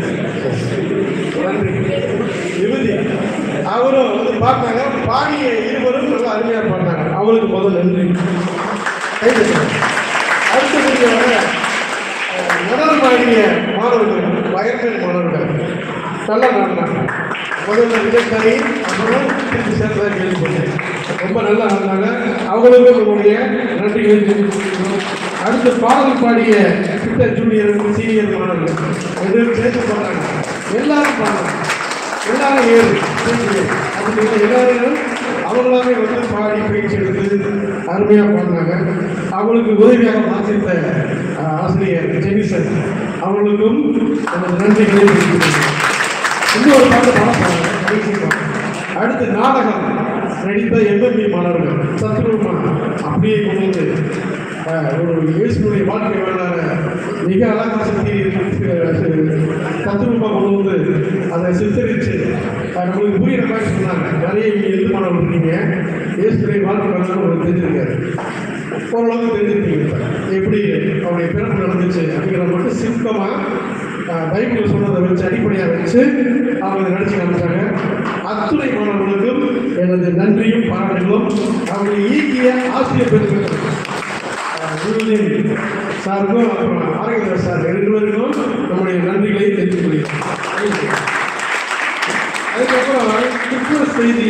நன்றி எழுதி அவரும் வந்து பார்த்தாங்க பாடிய இருவரும் நல்லா அருமையாக பாடினாங்க அவங்களுக்கு முதல் நன்றி கை தட்டுங்க. அடுத்தபடியாக அஹ், நடனம் ஆடிய மாணவர்கள் பயன்பெண் மாணவர்கள் நல்லா நடந்தாங்க முதல்ல விஜயசாமி அப்புறம் திருப்பி சேர்ந்ததாக கேள்விப்பட்டேன் ரொம்ப நல்லா நடந்தாங்க அவங்களுக்கும் நம்முடைய நன்றிகளை தெரிவித்துக்கிறோம் அடுத்து பாடல் பாடிய சித்தர் ஜூனியர் சீனியர் மாணவர்கள் ரெண்டு பேரும் சேர்த்து பாடுறாங்க எல்லாரும் பாடுறாங்க எல்லாரும் ஏறு சேர்ந்து ஏறு. அப்படி இல்லை, எல்லாரும் அவங்களாவே வந்து பாடி பயிற்சி எடுத்து அருமையாக பாடினாங்க அவங்களுக்கு உதவியாக வாசித்த அஹ், ஆசிரியர் ஜெனிசன் அவங்களுக்கும் நமது நன்றிகளை தெரிவித்துக்கிறோம் இன்னொரு பாட்டு பாட போறாங்க கடைசியா. அடுத்து நாடகம் நடித்த எம்எம்பி மாணவர்கள் சத்ருமா அப்படியே கொண்டு வந்து அஹ், ஒரு இயேசுடைய வாழ்க்கை வரலாறு மிக அழகாக சுத்தி தத்துவமாக கொண்டு வந்து அதை சித்தரித்து அஹ், நம்மளுக்கு புரியுற மாதிரி சொன்னாங்க நிறைய இங்கே எது மாணவர்கள் இருக்கீங்க இயேசுடைய வாழ்க்கை வரலாறு உங்களுக்கு தெரிஞ்சிருக்காரு ஓரளவுக்கு தெரிஞ்சிருக்கீங்க எப்படி அவருடைய பிறப்பு நடந்துச்சு அப்படிங்கிறத மட்டும் சிற்பமாக பைபிள் சொன்னதை வச்சு அடிப்படையாக வச்சு அவங்க நடிச்சு காமிச்சாங்க அத்துணை மாணவர்களுக்கும் எனது நன்றியும் பாராட்டுகளும் அவர்களை இயக்கிய ஆசிரியர் பெருமைகள் குருவின் சார்பும் அப்புறம் ஆரோக்கிய சார் ரெண்டு பேருக்கும் நம்முடைய நன்றிகளை தெரிவித்துக் கொள்கிறேன் அதுக்கப்புறம் கிறிஸ்துவ செய்தி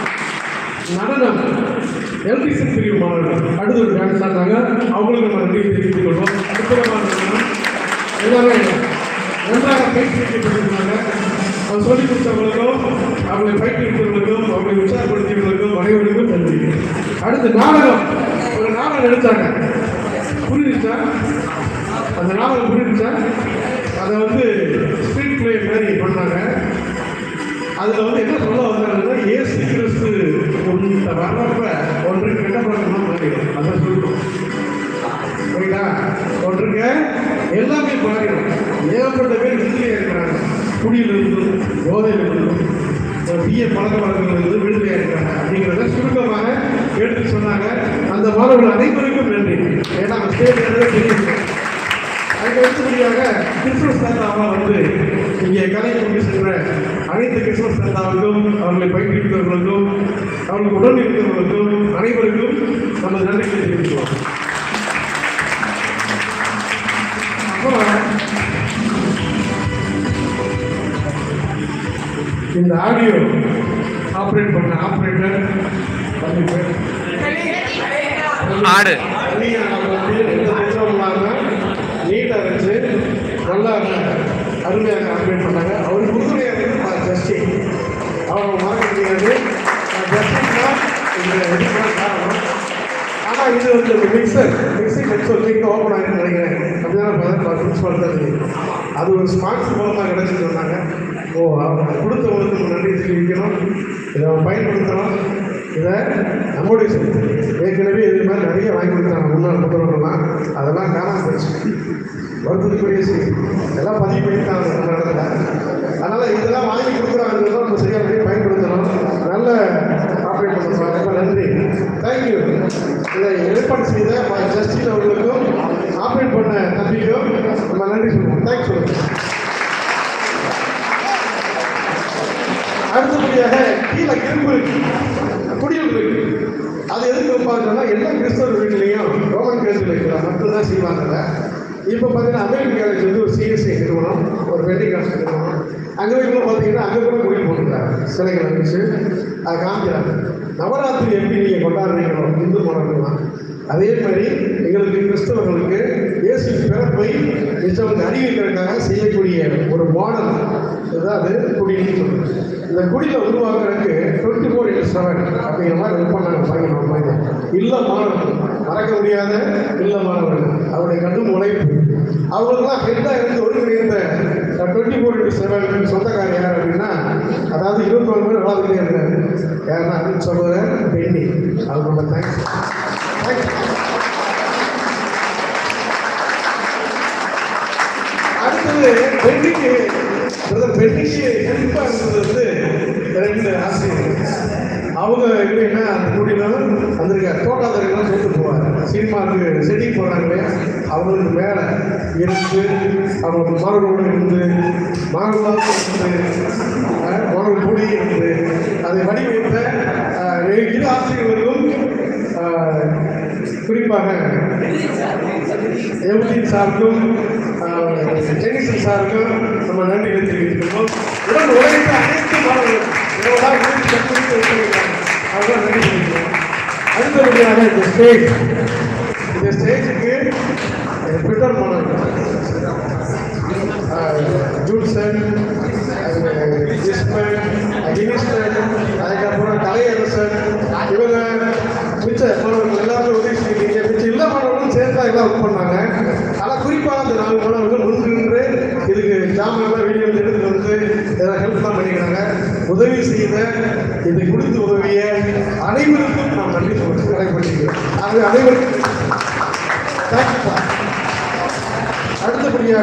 நடனம் எல்டிசன் பிரிவு மாணவர்கள் அடுத்து ஒரு டான்ஸ் ஆடினாங்க அவங்களுக்கு நம்ம நன்றியை தெரிவித்துக் கொள்வோம் அற்புதமான நடனம் எல்லாமே நன்றாக பயிற்சிக்கப்பட்டிருந்தாங்க அவர் சொல்லிக் கொடுத்தவங்களுக்கும் அவங்களை பயிற்றுவித்தவர்களுக்கும் அவங்களை உற்சாகப்படுத்தியவர்களுக்கும் அனைவருக்கும் நன்றி அடுத்து நாடகம் ஒரு நாடகம் எடுத்தாங்க புரிஞ்சுச்சா அந்த நாடகம் புரிஞ்சுச்சா அதை வந்து ஸ்க்ரீன் பிளே மாதிரி பண்ணாங்க அதில் வந்து என்ன சொல்ல வந்தாங்கன்னா ஏசு கிறிஸ்து ஒன்று வர்றப்ப ஒன்று கெட்ட பழக்கம் மாறிடும் அதான் சொல்லுவோம் ஓகேங்களா போட்டிருக்க எல்லாமே மாறிடும் ஏகப்பட்ட பேர் விடுதலையாக இருக்கிறாங்க குடியிலிருந்தும் போதையிலிருந்தும் தீய பழக்க வழக்கங்களிலிருந்து விடுதலையாக இருக்கிறாங்க அப்படிங்கிறத சுருக்கமாக எடுத்து சொன்னாங்க அந்த மாணவர்கள் அனைவருக்கும் நன்றி ஏன்னா அந்த ஸ்டேட் தெரியும் அதுக்கு அடுத்தபடியாக கிறிஸ்துமஸ் தாத்தாவா வந்து இங்கே கலை கொண்டு சென்ற அனைத்து கிறிஸ்துமஸ் தாத்தாவுக்கும் அவர்களை பயிற்றுவித்தவர்களுக்கும் அவர்களுக்கு உடன் இருக்கிறவர்களுக்கும் அனைவருக்கும் நம்ம நன்றிகளை தெரிவிக்கிறோம் அப்புறம் இந்த ஆடியோ ஆப்ரேட் பண்ண ஆப்ரேட்டர் தம்பி பேர் ஆடு நீட்டாக வச்சு நல்லா அருமையாக ஆப்ரேட் பண்ணாங்க அவர் உறுதுணையாக ஜஸ்டி அவங்க மறக்க முடியாது ஜஸ்டிஸ் தான் இந்த இதுக்கான காரணம் ஆனால் இது வந்து mixer mixing mixer leak open ஆகிட்டு நினைக்கிறேன் அப்படிதான் பிரின்சிபால் தான் தெரியும். அது ஒரு ஸ்மார்ட் மூலமாக கிடச்சிட்டு வந்தாங்க ஓ அவங்க கொடுத்தவங்களுக்கு நம்ம நன்றி தெரிவிக்கணும் இதை அவங்க பயன்படுத்தணும் இதை நம்முடைய சொத்து ஏற்கனவே இது மாதிரி நிறைய வாங்கி கொடுத்தாங்க முன்னாள் புத்தகங்கள்லாம் அதெல்லாம் காணாமல் போச்சு வருத்தத்துக்குரிய செய்தி எல்லாம் பதிவு பண்ணிட்டாங்க நம்ம இடத்துல அதனால் இதெல்லாம் வாங்கி கொடுக்குறாங்கிறத நம்ம சரியாக போய் பயன்படுத்தணும் நல்ல ஆப்ரேட் பண்ணுறோம் ரொம்ப நன்றி தேங்க்யூ இதை ஏற்பாடு செய்த ஜஸ்டின் அவர்களுக்கும் ஆப்ரேட் பண்ண தம்பிக்கும் நம்ம நன்றி சொல்லுவோம் தேங்க்ஸ் சொல்லுங்கள் அடுத்தபடியாக கீழே இரும்பு இருக்கு குடியில் இருக்கு அது எதுக்கு வைப்பாங்கன்னா எல்லா கிறிஸ்தவ வீட்லேயும் ரோமன் கேஸ்டில் இருக்கிற மட்டும் தான் செய்வாங்க இப்போ பார்த்தீங்கன்னா அமெரிக்கன் காலேஜ் வந்து ஒரு சிஎஸ்ஐ நிறுவனம் ஒரு வெல்டிங் காசு நிறுவனம் அங்கே போய் பார்த்தீங்கன்னா அங்கே கூட குடியில் போட்டுருக்காங்க சிலைகள் வச்சு அதை காமிக்கிறாங்க நவராத்திரி எப்படி நீங்கள் கொண்டாடுறீங்களோ இந்து மரபுலாம் அதே மாதிரி எங்களுக்கு கிறிஸ்தவர்களுக்கு இயேசு பிறப்பை நிச்சயம் அறிவிக்கிறதுக்காக செய்யக்கூடிய ஒரு மாடல் இதுதான் அது குடின்னு சொல்லுது இந்த குடியில் உருவாக்குறதுக்கு டுவெண்ட்டி ஃபோர் இன்ட்டு செவன் அப்படிங்கிற மாதிரி ஹெல்ப் பண்ணாங்க பாருங்க பாருங்க இல்ல மாணவர்கள் மறக்க முடியாத இல்ல மாணவர்கள் அவருடைய கடும் உழைப்பு அவங்களுக்குலாம் ஹெட்டாக இருந்து ஒருங்கிணைந்த டுவெண்ட்டி ஃபோர் இன்ட்டு செவன் சொந்தக்காரர் யார் அப்படின்னா அதாவது இருபத்தொரு பேர் வளர்ந்துட்டே இருக்காரு யாருன்னா அப்படின்னு சொல்லுவார் பெண்ணி அது ரொம்ப தேங்க்ஸ் அடுத்தது பெண்ணிக்கு பிரதர் பெண்ணிக்கு ஹெல்ப்பாக இருந்தது வந்து ரெண்டு ஆசிரியர் அவங்க எப்படின்னா அந்த கூட்டினாலும் வந்திருக்காரு தோட்டாத்தரைலாம் சொல்லிட்டு போவார் சினிமாவுக்கு செட்டிங் போடுறாங்களே அவங்களுக்கு மேலே இருந்து அவங்க மகளோடு இருந்து மகளோடு இருந்து அஹ், மகள் கூடி இருந்து அதை வடிவமைத்த அஹ், இரு ஆசிரியர்களும் அஹ், குறிப்பாக எம்ஜின் சாருக்கும் ஜெனிசன் சாருக்கும் நம்ம நன்றிகளை தெரிவித்துக்கிறோம் உடன் உழைத்த அனைத்து மாணவர்கள் இவர்களால் உழைத்து கற்றுக்கிட்டு வைத்திருக்கிறாங்க அவர்கள் நன்றி தெரிவிக்கிறோம் அடுத்தபடியாக இந்த ஸ்டேஜ் இந்த ஸ்டேஜுக்கு ட்விட்டர் மாணவர்கள் ஜூல்சன் ஜிஸ்மன் கினிஸ்டன் அதுக்கப்புறம் கலையரசன் இவங்க மிச்ச மாணவர்கள் எல்லாரும் உதவி செஞ்சிருக்கீங்க மிச்ச எல்லா மாணவர்களும் சேர்ந்தா எல்லாம் ஒர்க் பண்ணாங்க ஆனால் குறிப்பாக அந்த நாலு மாணவர்கள் முன் நின்று இதுக்கு ஜாமெல்லாம் வீடியோ எடுத்து வந்து இதெல்லாம் ஹெல்ப்லாம் பண்ணிக்கிறாங்க உதவி செய்த இதை கொடுத்து உதவிய அனைவருக்கும் நான் நன்றி சொல்றேன் கடைபிடிக்கிறேன் அது அனைவருக்கும் தேங்க்யூப்பா அடுத்தபடியாக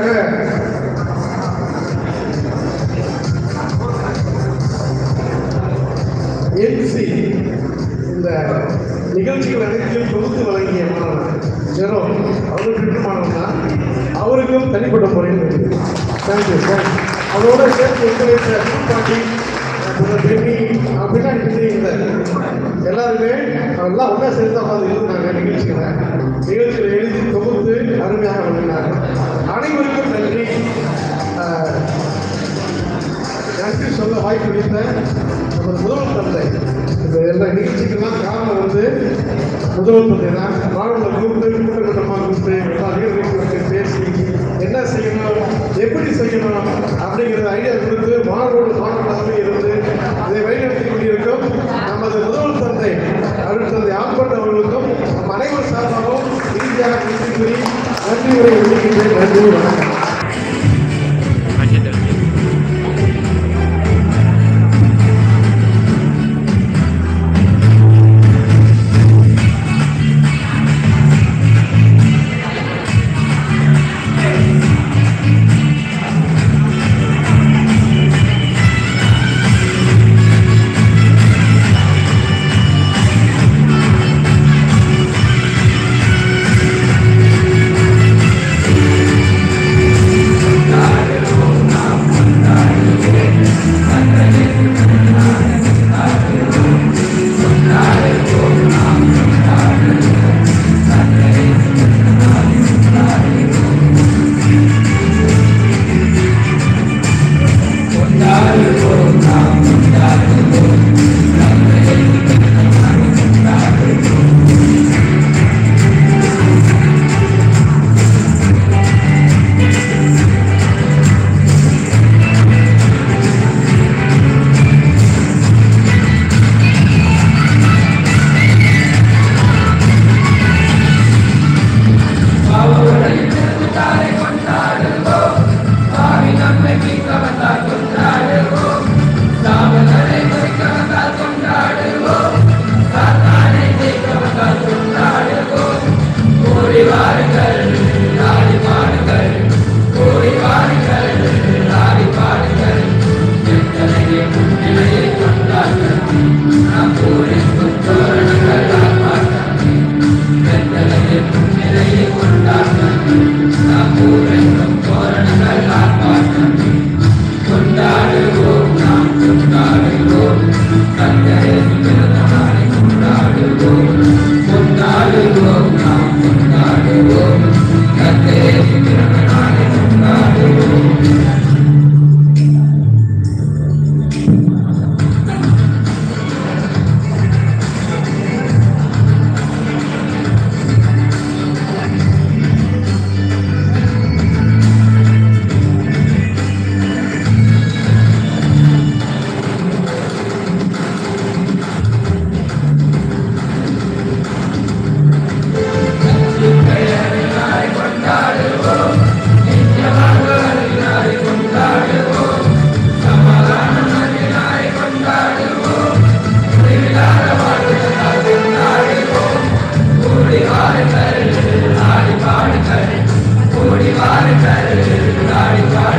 என்சி இந்த நிகழ்ச்சிகள் அனைத்தையும் தொகுத்து வழங்கிய மாணவர் ஜெரோ அவரும் ரெண்டு மாணவன் தான் அவருக்கும் தனிப்பட்ட முறையில் தேங்க்யூ தேங்க்ஸ் அவரோட சேர்த்து ஒத்துழைத்த பாட்டி பெண்ணி பின்னாடி பின்னி எல்லாருமே எல்லாம் ஒன்றா சேர்ந்து உட்காந்து இருந்தாங்க நிகழ்ச்சிகளை நிகழ்ச்சிகளை எழுதி தொகுத்து அருமையாக வழங்கினார் அனைவருக்கும் நன்றி ஆஹ், நன்றி சொல்ல வாய்ப்பு அளித்த நமது முதல்வர் தந்தை இந்த எல்லா நிகழ்ச்சிக்கெல்லாம் காரணம் வந்து முதல்வர் தந்தை தான் மாணவர்களை கூப்பிட்டு கூட்ட கூட்டமாக கூப்பிட்டு எல்லா வீரர்களையும் கூப்பிட்டு பேசி என்ன செய்யணும் எப்படி செய்யணும் அப்படிங்கிறத ஐடியா கொடுத்து மாணவரோடு மாணவர்களாகவே இருந்து இதை வழிநடத்தி கொண்டிருக்கும் நமது முதல்வர் தந்தை அருள் தந்தை ஆம்பட் அவர்களுக்கும் நம் அனைவர் சார்பாகவும் இறுதியாக நன்றி கூறி நன்றி உரை வெளியிடுகிறேன் நன்றி வணக்கம் பாடுங்கள் கூடி வாருங்கள் நாடி பாடு